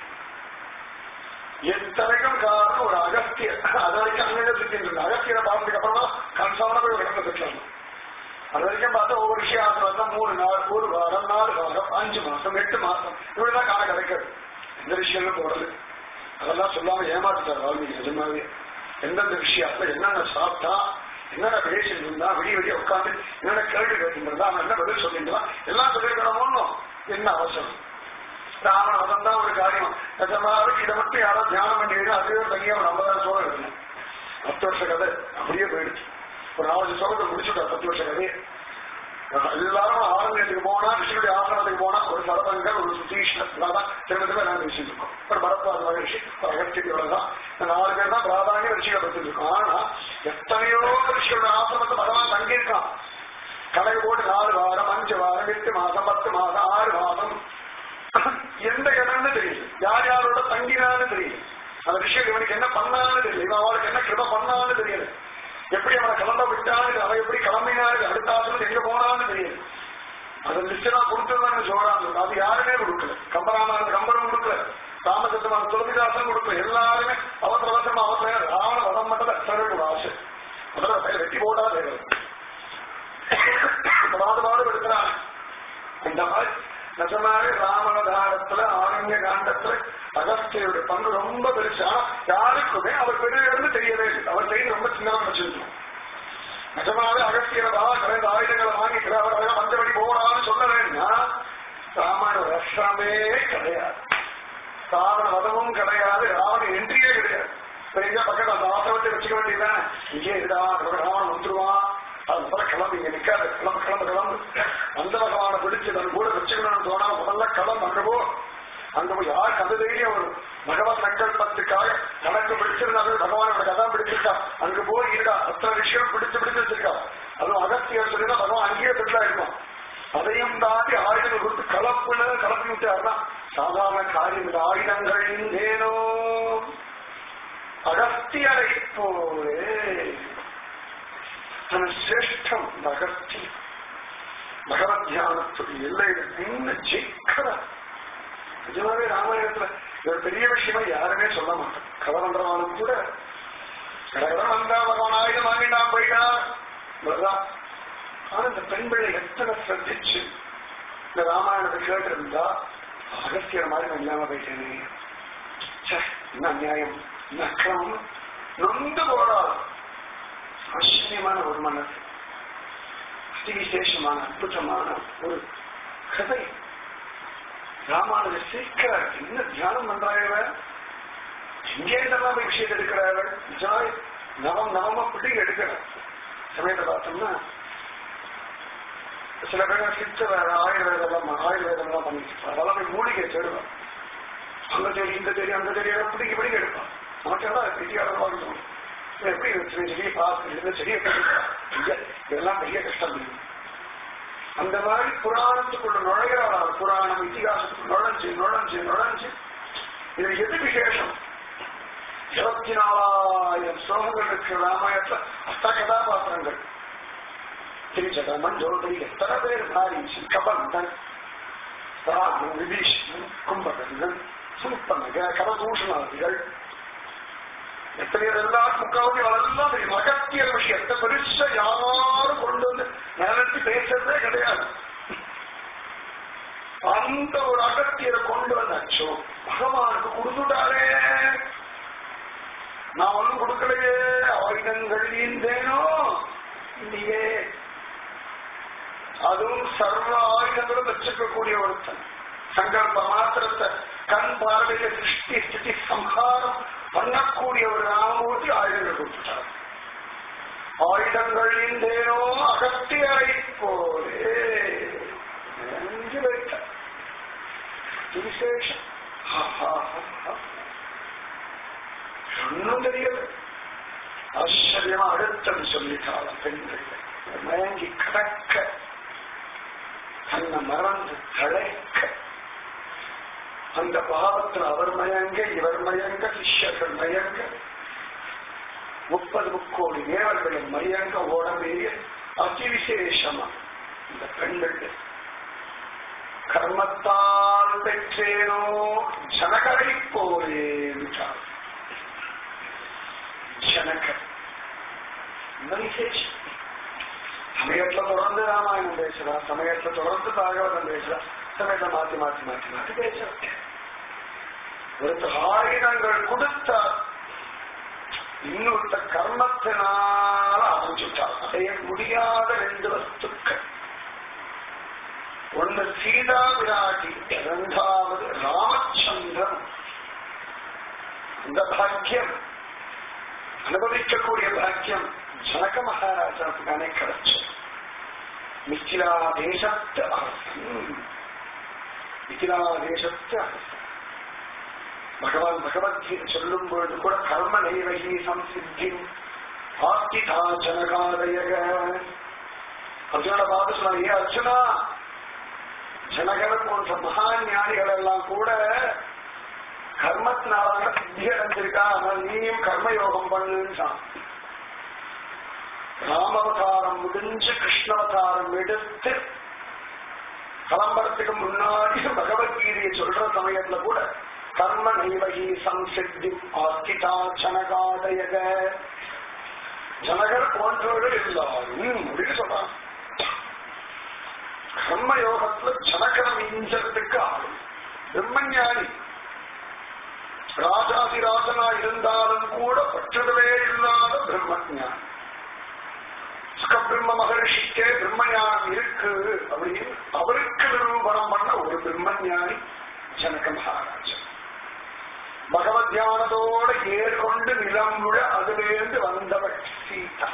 எத்தனைக்கும் காரணம் ஒரு அகஸ்தியர் அது வரைக்கும் அங்கே சுத்திட்டு அகஸ்தியரை பார்த்ததுக்கு அப்புறமா கன்சாம போய் இடத்துல பெற்றாங்க அது வரைக்கும் பார்த்தா ஒவ்வொரு விஷயம் பார்த்தா மூணு நாள் ஒரு வாரம் நாலு வாரம் அஞ்சு மாசம் எட்டு மாசம் இவ்வளவுதான் காலம் கிடைக்காது எந்த விஷயங்களும் போறது அதெல்லாம் சொல்லாம ஏமாத்துட்டார் வால்மீகி நிஜமாவே எந்தெந்த விஷயத்துல என்னென்ன சாப்பிட்டா என்னென்ன பேசிட்டு இருந்தா விடிய விடிய உட்காந்து என்னென்ன கேள்வி கேட்டுருந்தா அவன் என்ன பதில் சொல்லியிருந்தான் எல்லாம் சொல்லியிருக்கணுமோ என்ன அவசரம் ராவண வதம் தான் ஒரு காரியம் நிஜமாவே இதை மட்டும் யாரோ தியானம் பண்ணி அதுவே ஒரு தனியா ஒரு ஐம்பதாயிரம் சோழம் இருக்கணும் பத்து வருஷ கதை அப்படியே போயிடுச்சு ஒரு நாலஞ்சு சோழத்தை முடிச்சுட்டா பத்து வருஷ கதையை எல்லாரும் ஆரண்யத்துக்கு போனா ரிஷியுடைய ஆசிரமத்துக்கு போனா ஒரு சரபங்கள் ஒரு சுதீஷ்ணன் தான் திரும்ப திரும்ப நான் பேசிட்டு இருக்கோம் ஒரு பரத்வாஜ மகர்ஷி ஒரு அகத்தியோட தான் இந்த நாலு பேர் தான் பிராதானிய ரிஷிகளை பத்தி இருக்கோம் ஆனா எத்தனையோ ரிஷியோட ஆசிரமத்தை பகவான் தங்கியிருக்கான் கணக்கு போட்டு நாலு வாரம் அஞ்சு வாரம் எட்டு மாசம் பத்து மாசம் ஆறு மாசம் எந்த இடம்னு தெரியுது யார் யாரோட தங்கினான்னு தெரியுது அந்த விஷயம் இவனுக்கு என்ன பண்ணான்னு தெரியுது இவன் அவளுக்கு என்ன கிருப பண்ணான்னு தெரியுது எப்படி அவனை கிளம்ப விட்டான்னு அவன் எப்படி கிளம்பினாரு அடுத்த ஆசிரமம் எங்க போனான்னு தெரியுது அதை லிஸ்டா கொடுத்துருந்தான்னு சொல்றாங்க அது யாருமே கொடுக்கல கம்பராமாயண கம்பரம் கொடுக்கல ராமச்சந்திரமான துளசிதாசன் கொடுக்கல எல்லாருமே அவசர அவசரமா அவசரம் ராவண வதம் மட்டும் எத்தனை ஒரு ஆசை முதல்ல வெட்டி போட்டா தேவை பாடுபாடு எடுக்கிறாங்க இந்த மாதிரி நிஜமாவே ராமனதாரத்துல ஆரண்ய காண்டத்துல அகஸ்தியோட பங்கு ரொம்ப பெருசா யாருக்குமே அவர் பெரியவர்னு தெரியவே இல்லை அவர் செய்து ரொம்ப சின்னதா வச்சிருக்கோம் நிஜமாவே அகஸ்தியரதா கலைந்த ஆயுதங்களை வாங்கிக்கிற அவர் அழகா மஞ்சபடி போறான்னு சொல்ல வேணும்னா ராமாயண ரசமே கிடையாது ராவண வதமும் கிடையாது ராவண என்ட்ரியே கிடையாது பெரிய பக்கத்துல அந்த ஆசிரமத்தை வச்சுக்க வேண்டியதுதான் இங்கே இருடா ராவணன் வந்துருவான் அது முதல்ல கிளம்பு இங்க நிக்காது கிளம்பு கிளம்பு கிளம்பு அந்த பகவானை பிடிச்சு தன் கூட வச்சுக்கணும்னு தோணா முதல்ல கிளம்பு அங்க போ அங்க போய் யாருக்கு அந்த தைரியம் வரும் பகவத் சங்கல்பத்துக்காக கணக்கு பிடிச்சிருந்தாங்க பகவானோட கதா பிடிச்சிருக்கா அங்க போய் இருக்கா அத்தனை விஷயம் பிடிச்சு பிடிச்சு வச்சிருக்கா அதுவும் அகத்தியர் சொல்லினா பகவான் அங்கேயே செட்டில் ஆயிருக்கும் அதையும் தாண்டி ஆயுதங்கள் கொடுத்து கலப்புல கலப்பி விட்டாருன்னா சாதாரண காரியம் இந்த ஆயுதங்கள் ஏனோ அகத்தியரை போலே தன சிரேஷ்டம் இந்த அகத்தியம் பகவத் தியானத்துடைய எல்லையில நின்று ஜெயிக்கிறார் நிஜமாவே ராமாயணத்துல ஒரு பெரிய விஷயமா யாருமே சொல்ல மாட்டோம் கதை பண்றவனும் கூட கடகடன் வந்தா பகவான் ஆயுதம் வாங்கிட்டான் போயிட்டான் இவ்வளவுதான் ஆனா இந்த பெண் பிள்ளை எத்தனை ശ്രദ്ധിச்சு இந்த ராமாயணத்தை கேட்டிருந்தா அகஸ்தியர் மாதிரி நான் இல்லாம போயிட்டேனே ச்சே, என்ன அநியாயம் என்ன அக்கிரமம் நொந்து போறாள் ஆச்சரியமான ஒரு மனசு அதி விசேஷமான அற்புதமான ஒரு கதை ராமானுஜ சீக்கிரம் என்ன தியானம் பண்றாங்க எங்கே இதெல்லாம் போய் விஷயத்தை எடுக்கிறாங்க நிஜமாவே நவம் நவம பிடி எடுக்கிறார் சமயத்தை பார்த்தோம்னா சில பேர் சித்த வேற ஆயுர்வேதம் ஆயுர்வேதம் எல்லாம் பண்ணிட்டு அதெல்லாம் போய் மூலிகை தேடுவான் அங்க தேடி இந்த தேடி அந்த தேடி எல்லாம் பிடிக்க பிடிக்க எடுப்பான் நமக்கெல்லாம் பெரியாளமாக இருக்கும் இவன் எப்படி சின்ன செடியை பார்த்து இந்த செடியை கட்டிருக்கான். இல்ல, இதெல்லாம் பெரிய கஷ்டம் இல்லை. அந்த மாதிரி புராணத்துக்குள்ள நுழைகிறாள் புராணம் இத்திகாசத்துக்கு நுழைஞ்சு நுழைஞ்சு நுழைஞ்சு இது எது விசேஷம் இருபத்தி நாலாயிரம் ஸ்லோகங்கள் இருக்கு ராமாயணத்துல அஷ்ட கதாபாத்திரங்கள் திருச்சகமன் ஜோதி எத்தனை பேர் மாறிச்சு கபந்தன் ராமன் விபீஷணன் கும்பகர்ணன் சூப்பனக கரதூஷணாதிகள் எத்தனை எல்லாரும் முக்காவது அதெல்லாம் தெரியும் அகத்தியர் விஷயத்தை பெருசா யாரும் கொண்டு வந்து நிலத்தி பேசுறதே கிடையாது அந்த ஒரு அகத்தியரை கொண்டு வந்தாச்சோ பகவானுக்கு கொடுத்துட்டாரே நான் ஒன்றும் கொடுக்கலையே ஆயுதங்கள் ஈந்தேனோ இல்லையே அதுவும் சர்வ ஆயுதங்களும் வச்சிருக்கக்கூடிய ஒருத்தன் சங்கல்ப மாத்திரத்தை கண் பார்வையில சிருஷ்டி ஸ்திதி சம்ஹாரம் பண்ணக்கூடிய ஒரு ராமமூர்த்தி ஆயுதங்கள் கொடுத்துட்டார் ஆயுதங்கள் இந்தேனோ அகத்தியரை போலே நெஞ்சு வைத்த விசேஷம் ஒன்னும் தெரியல ஆச்சரியமா அடுத்தது சொல்லிட்டாள பெண்கள் மயங்கி கடக்க தன்னை மறந்து தழைக்க அந்த பாவத்தில் அவர் மயங்க இவர் மயங்க சிஷ்யர்கள் மயங்க முப்பது முக்கோடி தேவர்களும் மயங்க ஓடவேறிய அதிவிசேஷமா இந்த பெண்கள் கர்மத்தால் பெற்றேனோ ஜனகரை போலே விட்டார் ஜனகர் இந்த விசேஷம் சமயத்துல தொடர்ந்து ராமாயணம் பேசுறா சமயத்துல தொடர்ந்து பாகவதம் பேசுறா சமயத்தை மாத்தி மாத்தி மாத்தி மாத்தி பேசுறா ஒருத்தர் ஆயுதங்கள் கொடுத்தா இன்னொருத்த கர்மத்தினால அமைஞ்சுட்டார் அடைய முடியாத ரெண்டு வஸ்துக்கள் ஒன்னு சீதா விராட்டி இரண்டாவது ராமச்சந்திரன் இந்த பாக்கியம் அனுபவிக்கக்கூடிய பாக்கியம் ஜனக மகாராஜாவுக்கு கிடைச்சது மிथिला தேசத்து அரசன் மிथिला தேசத்து அரசன் பகவான் பகவத்கீதை சொல்லும் பொழுது கூட கர்ம நைவகி சம்சித்தி ஆஸ்திதா ஜனகாதயக அர்ஜுனோட பார்த்து சொன்னாங்க ஏ அர்ஜுனா ஜனகர போன்ற மகா ஞானிகள் எல்லாம் கூட கர்மத்தினால சித்தி அடைஞ்சிருக்கா ஆனால் நீயும் கர்மயோகம் பண்ணுன்னு ராமவதாரம் முடிஞ்சு கிருஷ்ணாவதாரம் எடுத்து கிளம்புறதுக்கு முன்னாடி பகவத்கீதையை சொல்ற சமயத்துல கூட கர்ம நைவகி சம்சித்தி ஆஸ்திதா ஜனகாதயக ஜனகர் போன்றவர்கள் எல்லாரும் அப்படின்னு சொல்றாங்க கர்ம யோகத்துல ஜனகரம் இஞ்சறதுக்கு ஆள் பிரம்மஞானி ராஜாதிராஜனா இருந்தாலும் கூட பற்றுதலே இல்லாத பிரம்மஞானி சுகபிரம்ம மகர்ஷிக்கே பிரம்மஞானம் இருக்கு அப்படின்னு அவருக்கு நிரூபணம் பண்ண ஒரு பிரம்மஞானி ஜனக மகாராஜன் பகவத் தியானத்தோட ஏற்கொண்டு நிலம் விழ அதிலிருந்து வந்தவள் சீதா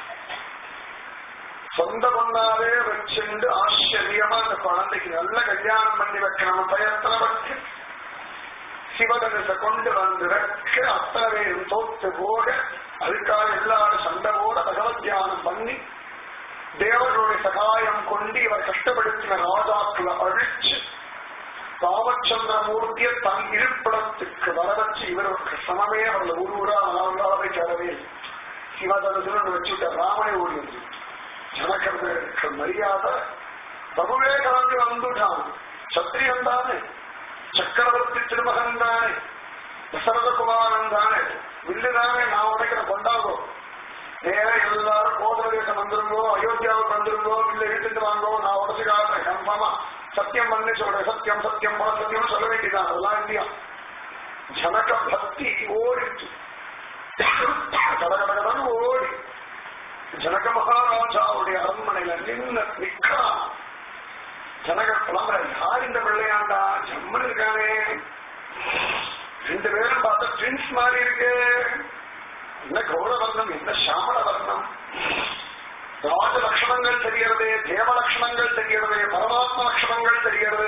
சொந்த பொண்ணாவே வச்சுண்டு ஆச்சரியமா அந்த குழந்தைக்கு நல்ல கல்யாணம் பண்ணி வைக்கணும் பயத்துல வச்சு சிவதனுச கொண்டு வந்து வைக்க அத்தனை பேரும் தோத்து போக அதுக்காக எல்லாரும் சண்டை போட பகவத் தியானம் பண்ணி தேவர்களுடைய சகாயம் கொண்டு இவர் கஷ்டப்படுத்தின ராஜாக்களை அழிச்சு ராமச்சந்திரமூர்த்திய தன் இருப்பிடத்துக்கு வர வச்சு இவருக்கு சமமே அவர்களை ஒரு ஊரா நான்காவது கரவே சிவதனுசுன்னு வச்சுட்ட ராமனை ஓடி வந்து ஜனகர்களுக்கு மரியாதை பிரபுவே கலந்து வந்துட்டான் சத்திரியன் தானே சக்கரவர்த்தி திருமகன் தானே தசரத குமாரன் தானே வில்லு தானே நான் உடைக்கிற கொண்டாகும் நேர எல்லாரும் கோதர தேசம் வந்துருங்கோ அயோத்தியாவுக்கு வந்துருங்கோ இல்ல எடுத்துட்டு வாங்கோ நான் உடச்சு காட்டுறேன் கன்ஃபார்மா சத்தியம் பண்ணி சொல்றேன் சத்தியம் சத்தியம் பல சத்தியம் சொல்ல வேண்டியதான் அதெல்லாம் இல்லையா ஜனக பக்தி ஓடிச்சு கடகடகடன் ஓடி ஜனக மகாராஜாவுடைய அரண்மனையில நின்று நிக்கிறான் ஜனக கிளம்புற யார் இந்த பிள்ளையாண்டா ஜம்மன் இருக்கானே ரெண்டு பேரும் பார்த்தா ட்வின்ஸ் மாதிரி இருக்கு என்ன கௌரவர்ணம் என்ன சாமல வர்ணம் ராஜ லட்சணங்கள் தெரிகிறது தேவ லட்சணங்கள் தெரிகிறது பரமாத்ம லட்சணங்கள் தெரிகிறது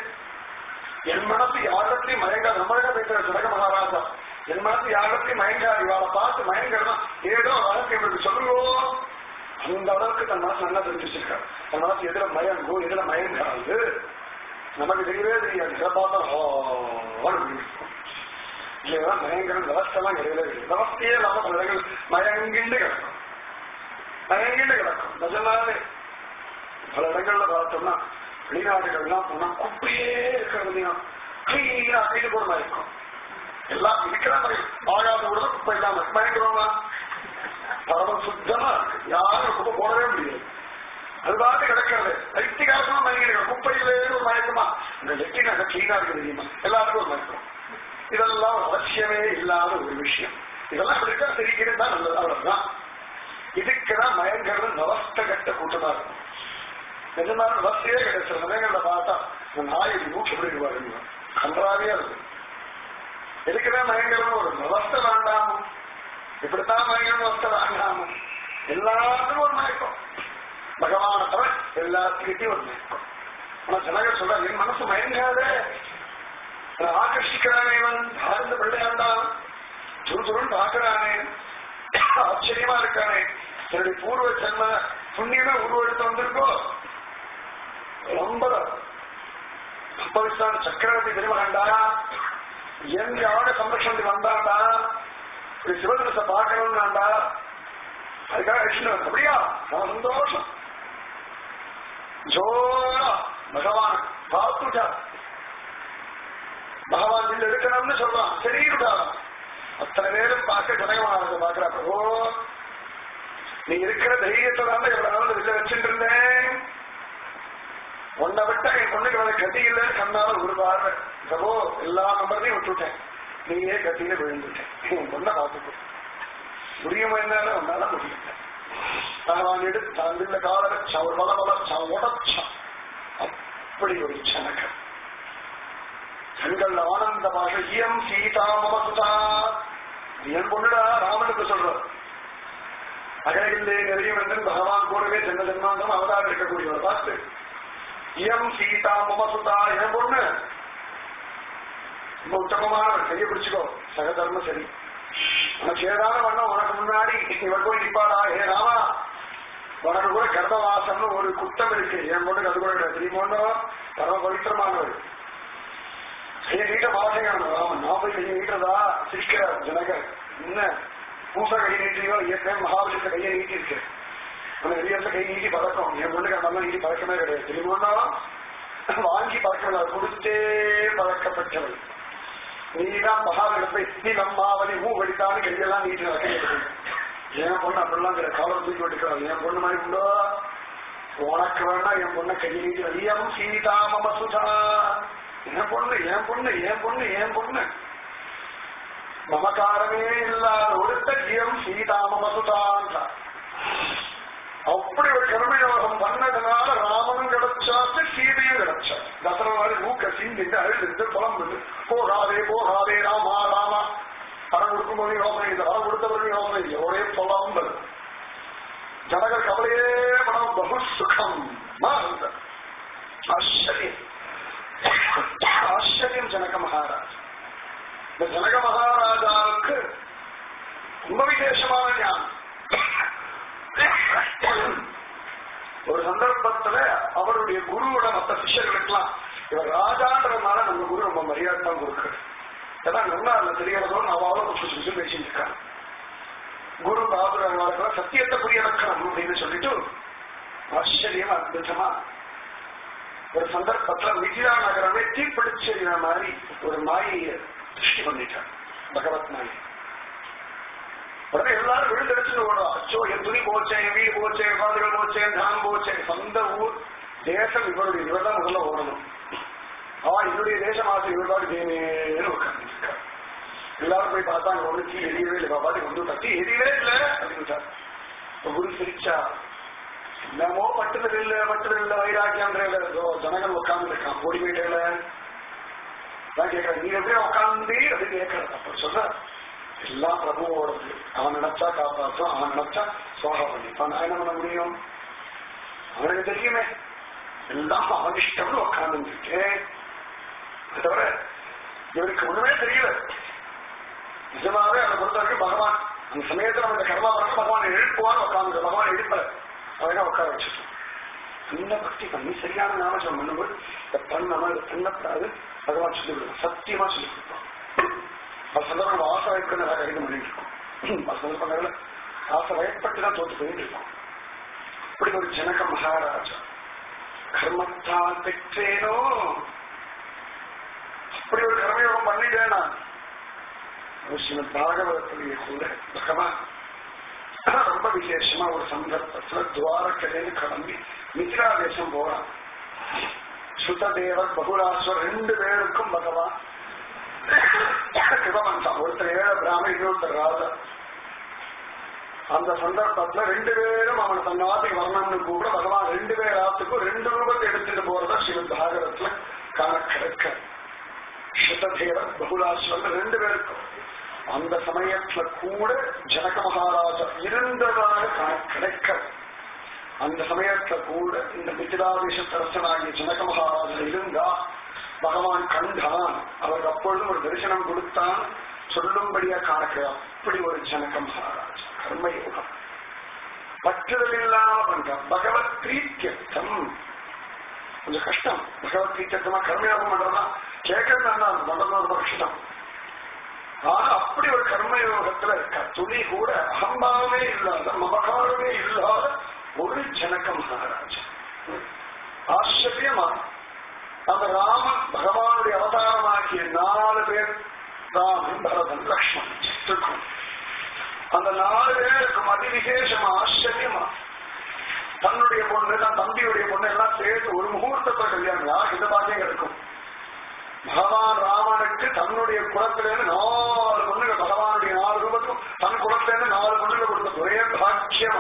என் மனசு யாரிடத்தையும் மயங்க நம்மளிட பேசுற ஜனக மகாராஜா என் மனசு யாரிடத்தையும் மயங்காது இவாளை பார்த்து மயங்கிறதா ஏதோ வாழ்க்கை இவருக்கு சொல்லுவோம் அந்த அளவுக்கு தன் மனசு நல்லா தெரிஞ்சு வச்சிருக்காரு தன் மனசு எதிர மயங்கும் எதிர மயங்காது நமக்கு தெரியவே தெரியாது இதை பார்த்தா ஓன்னு இல்லையா மயங்கரம் விவஸ்தெல்லாம் கிடையவே கிடையாது விவஸ்தையே இல்லாம பல இடங்கள் மயங்கிண்டு கிடக்கும் மயங்கிண்டு கிடக்கும் நிஜமாவே பல இடங்கள்ல பார்த்தோம்னா வெளிநாடுகள்லாம் போனா குப்பையே இருக்கிறது கிளீனா கைது போட மாதிரி இருக்கும் எல்லாம் இருக்கிற மாதிரி ஆகாத கூட குப்பை இல்லாம இருக்கு. மயங்குறோமா பரவ சுத்தமா இருக்கு யாரும் குப்பை போடவே முடியாது அது பாட்டு கிடக்கிறது ஐத்திகாசமா மயங்கிடுங்க குப்பையிலே ஒரு மயக்கமா இந்த லெட்டின் அங்க கிளீனா இருக்கு தெரியுமா எல்லாத்துக்கும் ஒரு மயக்கம் இதெல்லாம் அவசியமே இல்லாத ஒரு விஷயம் இதெல்லாம் இப்படி இருக்கா தெரிகிறது தான் நல்லது அவ்வளவுதான் இதுக்குதான் மயங்கிறது நவஸ்த கட்ட கூட்டமா இருக்கும் நிஜமான நவஸ்தையே கிடைச்ச சமயங்கள்ல பார்த்தா இந்த நாய் இப்படி மூச்சு பிடிக்குவாரு கன்றாவே இருக்கும் எதுக்குதான் மயங்கரம் ஒரு நவஸ்த வேண்டாமோ இப்படித்தான் மயங்கரம் அவஸ்தை வேண்டாமோ எல்லாத்துக்கும் ஒரு மயக்கம் பகவான தவிர எல்லாத்துக்கிட்டையும் ஒரு மயக்கம் ஆனா ஜனகர் சொல்ற என் மனசு மயங்காதே நான் ஆகர்ஷிக்கிறானே இவன் ஆழ்ந்த பிள்ளையாண்டான் துரு துருன்னு பாக்குறானே ஆச்சரியமா இருக்கானே என்னுடைய பூர்வ ஜென்ம புண்ணியமே உருவெடுத்து வந்திருக்கோ ரொம்ப அப்பவிஸ்தான் சக்கரவர்த்தி திருமகண்டா எங்க ஆட சம்ரட்சணத்துக்கு வந்தாண்டா இப்படி சிவதிரச பார்க்கணும்னாண்டா அதுக்காக விஷ்ணு அப்படியா நான் சந்தோஷம் ஜோரா பகவான் பார்த்துட்டா பகவான் வில்லு எடுக்கணும்னு சொல்றான் சரிடா அத்தனை பேரும் பார்க்க ஜனகமானதை பார்க்கிறா பிரபோ நீ இருக்கிற தைரியத்தை தான் எவ்வளவு நாள் வில்ல வச்சுட்டு இருந்தேன் உன்னை விட்டா என் பொண்ணுக்கு வந்து கட்டி இல்லைன்னு கண்ணால ஒரு பார்வை பிரபோ எல்லா நம்பரையும் விட்டுட்டேன் நீயே கட்டியில விழுந்துட்டேன் என் பொண்ணை பார்த்துக்கோ முடியுமா என்னால உன்னால முடியல பகவான் எடுத்து தான் வில்ல கால வச்சான் ஒரு பல வளர்ச்சான் உடச்சான் அப்படி ஒரு சனக்கம் கண்கள் ஆனந்தமாக இயம் சீதா மமசுதா என் பொண்ணுடா ராமனுக்கு சொல்றோம் அகலையிலே நிறையும் என்று பகவான் கூடவே ஜென்ம ஜென்மாந்தம் அவதாரம் இருக்கக்கூடியவர் பார்த்து இயம் சீதா மமசுதா என் பொண்ணு ரொம்ப உத்தமமானவர் கையை பிடிச்சுக்கோ சகதர்ம சரி உனக்கு ஏதாவது வண்ணம் உனக்கு முன்னாடி இவர் போய் நிப்பாடா ஏ ராமா உனக்கு கூட கர்ப்பவாசம்னு ஒரு குத்தம் இருக்கு என் பொண்ணுக்கு அது கூட கிடையாது நீ போனோ பரம பவித்திரமானவர் கையை நீட்ட வாசையான ராமன் நான் போய் கையை நீட்டதா சிரிக்கிற ஜனகர் என்ன பூசா கையை நீட்டியோ ஏற்கனவே மகாபலித்த கையை நீட்டி இருக்கு அந்த வெளியத்துல கை நீட்டி பழக்கம் என் பொண்ணுக்கு அந்த மாதிரி நீட்டி பழக்கமே கிடையாது தெரியுமா வாங்கி பழக்கவில்லை கொடுத்தே பழக்கப்பட்டவள் நீதான் மகாபலித்தை நீ நம்மாவலி ஊ வடித்தான்னு கையெல்லாம் நீட்டி நடக்க என் பொண்ணு அப்படிலாம் கிடையாது காலம் தூக்கி விட்டுக்கிறாள் என் பொண்ணு மாதிரி உண்டோ உனக்கு வேணா என் பொண்ணை கையை நீட்டி ஐயம் சீதா மம சுதா என் பொண்ணு என் பொண்ணு என் பொண்ணு என் பொண்ணு மமகாரமே இல்லாத ஒருத்த ஜியம் சீதா மமசுதான் அப்படி ஒரு கர்மயோகம் பண்ணதுனால ராமனும் கிடைச்சாச்சு சீதையும் கிடைச்சா தசர மாதிரி ஊக்க சிந்திட்டு அழுது புலம்புது போகாதே போகாதே ராமா ராமா பணம் கொடுக்கும்போது யோசனை இல்லை பணம் கொடுத்தவர்கள் யோசனை இல்லை ஒரே புலம்பல் ஜனகர் கவலையே மனம் பகு சுகம் ஆச்சரியம் ஆச்சரியம் ஜனக மகாராஜ் இந்த ஜனக மகாராஜாவுக்கு ரொம்ப விசேஷமான ஞானம் ஒரு சந்தர்ப்பத்துல அவருடைய குருவோட மற்ற சிஷ்யர்களுக்கெல்லாம் இவர் ராஜான்றதுனால நம்ம குரு ரொம்ப மரியாதை தான் கொடுக்குறது ஏன்னா நல்லா அந்த தெரியறதோ அவளும் புதுசு புதுசு பேசிட்டு இருக்காங்க குரு பாபுரவாளுக்கு சத்தியத்தை புரிய வைக்கணும் அப்படின்னு சொல்லிட்டு ஆச்சரியமா அற்புதமா ஒரு சந்தர்ப்பத்துல மிதிலா நகரமே தீப்பிடிச்ச மாதிரி ஒரு மாயை திருஷ்டி பண்ணிட்டார் பகவத் மாயை உடனே எல்லாரும் விழுந்தடிச்சு ஓடும் அச்சோ என் துணி போச்சேன் என் வீடு போச்சேன் என் குழந்தைகள் போச்சேன் நான் போச்சேன் சொந்த ஊர் தேசம் இவருடைய இவர் தான் முதல்ல ஓடணும் அவன் என்னுடைய தேசம் ஆசை இவர்பாடு தேவேன்னு உட்கார்ந்துருக்கார் எல்லாரும் போய் பார்த்தா அங்க ஒண்ணு தீ எரியவே இல்லை பாப்பாடி கொண்டு தட்டி எரியவே இல்லை அப்படின்னு குரு சிரிச்சா என்னமோ பட்டுதல் இல்ல பட்டுதல் இல்ல வைராக்கியம் ஜனங்கள் உட்கார்ந்து இருக்கான் ஓடி போயிட்டேல நான் கேட்கிறேன் நீ எப்படி உட்காந்து அப்படின்னு கேட்கறது அப்ப சொல்ற எல்லாம் பிரபுவோடது அவன் நினைச்சா காப்பாற்றும் அவன் நினைச்சா சோகா பண்ணிப்பான் நான் என்ன பண்ண முடியும் அவனுக்கு தெரியுமே எல்லாம் அவன் இஷ்டம்னு உட்கார்ந்து இருக்கேன் தவிர இவருக்கு ஒண்ணுமே தெரியல நிஜமாவே அவனை பொறுத்த வரைக்கும் பகவான் அந்த சமயத்துல அவன் கர்மா பண்ண பகவான் எழுப்புவான் உட்காந்து பகவான் எழுப்பல அவன் உட்கார வச்சிருக்கான் இந்த பக்தி பண்ணி சரியான நாமஜம் பண்ணும்போது இந்த பண்ணமா இதை பண்ணக்கூடாது பகவான் சொல்லி கொடுப்பான் சத்தியமா சொல்லி கொடுப்பான் அது சந்தர்ப்பம் ஆசை வயப்பட்டு நல்லா கைது பண்ணிட்டு இருக்கோம் அது சந்தர்ப்பங்கள்ல ஆசை வயப்பட்டு தான் தோத்து போயிட்டு இருக்கோம் அப்படி ஒரு ஜனக மகாராஜா கர்மத்தால் பெற்றேனோ அப்படி ஒரு கர்மயோகம் பண்ணிட்டேன் நான் ஸ்ரீமத் பாகவதத்திலேயே கூட பகவான் ரொம்ப விசேஷமா ஒரு சந்தர்ப்பத்துல துவாரக்கதைன்னு கிளம்பி மித்ரா தேசம் போறான் சுத்ததேவர் பகுராஸ்வர் ரெண்டு பேருக்கும் பகவான் கிருபமன்சான் ஒருத்தர் ஏழ பிராம இன்னொருத்தர் ராஜா அந்த சந்தர்ப்பத்துல ரெண்டு பேரும் அவன் தன் நாட்டுக்கு வரணும்னு கூட பகவான் ரெண்டு பேர் ஆத்துக்கும் ரெண்டு ரூபத்தை எடுத்துட்டு போறதா ஸ்ரீமத் பாகவத்துல காண கிடைக்க சுத்ததேவர் பகுலாஸ்வர் ரெண்டு பேருக்கும் அந்த சமயத்துல கூட ஜனக மகாராஜா இருந்ததாக கண- கிடைக்க அந்த சமயத்துல கூட இந்த மிथिलाதேச தரசனாகிய ஜனக மகாராஜா இருந்தா பகவான் கண்டான் அவருக்கு அப்பொழுதும் ஒரு தரிசனம் கொடுத்தான் சொல்லும்படியா காணக்கிறான் அப்படி ஒரு ஜனக மகாராஜா கர்மயோகம் பற்றுதல் இல்லாம பண்றான் பகவத் பிரீத்தியர்த்தம் கொஞ்சம் கஷ்டம் பகவத் பிரீத்தியர்த்தமா கர்மயோகம் பண்றதா கேட்கறது நல்லா பண்றது ரொம்ப கஷ்டம் ஆனா அப்படி ஒரு கர்மயோகத்துல க- துளி கூட அகம்பாவமே இல்லாத மமகாரமே இல்லாத ஒரு ஜனக மகாராஜா ஆச்சரியமா அந்த ராமன் பகவானுடைய அவதாரமாக்கிய நாலு பேர் ராமன் பரதன் லக்ஷ்மணன் சத்ருகன் அந்த நாலு பேருக்கும் அதிவிசேஷமா ஆச்சரியமா தன்னுடைய பொண்ணு தன் தம்பியுடைய பொண்ணு எல்லாம் சேர்த்து ஒரு முகூர்த்தத்தை கல்யாணம் யாருக்கு இந்த பாக்கியம் கிடைக்கும் பகவான் ராமனுக்கு தன்னுடைய குலத்திலேருந்து நாலு பொண்ணுகள் பகவானுடைய நாலு ரூபத்துக்கும் தன் குலத்திலேருந்து நாலு பொண்ணுகள் கொடுத்த ஒரே பாக்கியமா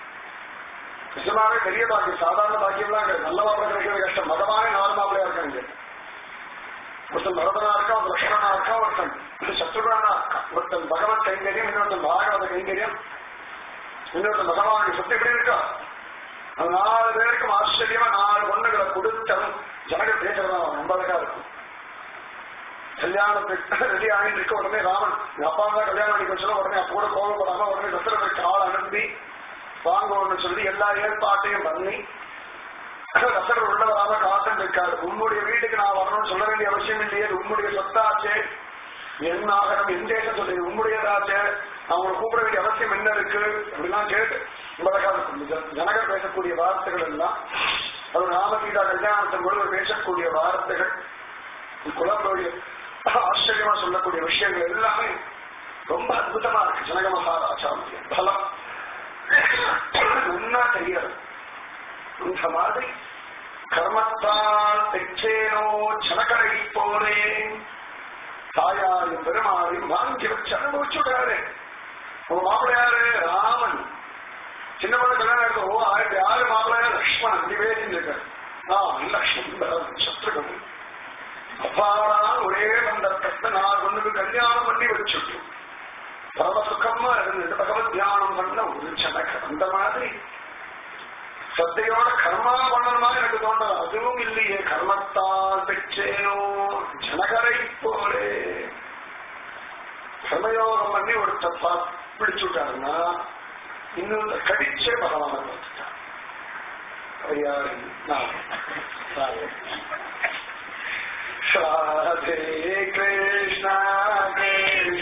நிஜமாவே பெரிய பாக்கியம் சாதாரண பாக்கியம் தான் நல்ல மாப்பிள்ளை கிடைக்கிறது கஷ்டம் பகவானே நாலு மாப்பிள்ளையா இருக்காங்க ஒருத்தன் பரதனா இருக்கா ஒரு லட்சணனா இருக்கா ஒருத்தன் சத்ருகனா இருக்கா ஒருத்தன் பகவத் கைங்கரியம் இன்னொருத்தன் பாகவத கைங்கரியம் இன்னொருத்தன் பகவானுடைய சொத்து எப்படி இருக்கா அந்த நாலு பேருக்கும் ஆச்சரியமா நாலு பொண்ணுகளை கொடுத்தவன் ஜனங்கள் பேசுறதா ரொம்ப அழகா இருக்கும் கல்யாணத்துக்கு ரெடி ஆகிட்டு இருக்க உடனே ராமன் எங்க அப்பா தான் கல்யாணம் பண்ணி வச்சோம் உடனே அப்போ கூட கோபப்படாம உடனே தசரத்துக்கு ஆள் அனுப்பி வாங்கணும்னு சொல்லி எல்லா ஏற்பாட்டையும் பண்ணி தசரர் உள்ளவராக காத்துட்டு இருக்காரு உன்னுடைய வீட்டுக்கு நான் வரணும்னு சொல்ல வேண்டிய அவசியம் இல்லையே இது உன்னுடைய சொத்தாச்சே என் ஆகணும் என் தேசம் சொல்லி உங்களுடையதாச்சே நான் உங்களை கூப்பிட வேண்டிய அவசியம் என்ன இருக்கு அப்படிலாம் கேட்டு ரொம்ப அழகா இருக்கும் இந்த ஜனகர் பேசக்கூடிய வார்த்தைகள் எல்லாம் அது ராமசீதா கல்யாணத்தின் பொழுது பேசக்கூடிய வார்த்தைகள் குலப்படைய ஆச்சரியமா சொல்லக்கூடிய விஷயங்கள் எல்லாமே ரொம்ப அற்புதமா இருக்கு ஜனக மகாராஜாவுடைய பலம் நல்லா தெரியாது இந்த மாதிரி கர்மத்தால் பெற்றேனோ ஜனகரை போனேன் தாயாரும் பெருமாளையும் வாங்கி வச்சு அனுபவிச்சுடாரு உங்க மாப்பிள்ளையாரு ராமன் சின்ன பொண்ணு கல்யாணம் எடுத்து ஓ ஆயிரத்தி ஆறு மாப்பிள்ளையார் லக்ஷ்மணன் இப்படி பேசிட்டு நான் லக்ஷ்மணன் சத்ருகன் அப்பாடா ஒரே வந்தத்தை நான் ஒண்ணுக்கு கல்யாணம் பண்ணி வச்சுட்டு பரம சுகமா இருந்துட்டு பகவத் தியானம் பண்ண ஒரு ஜனக அந்த மாதிரி சத்தையோட கர்மா பண்ணணுமா எனக்கு தோன்றல அதுவும் இல்லையே கர்மத்தால் பெற்றேனோ ஜனகரை போலே கர்மயோகம் பண்ணி ஒருத்தர் பா- பிடிச்சு விட்டாருன்னா இன்னும் கடிச்சே பகவான பார்த்துட்டான் ஐயாரு நான் ராதே. ராதே கிருஷ்ணா கிருஷ்ண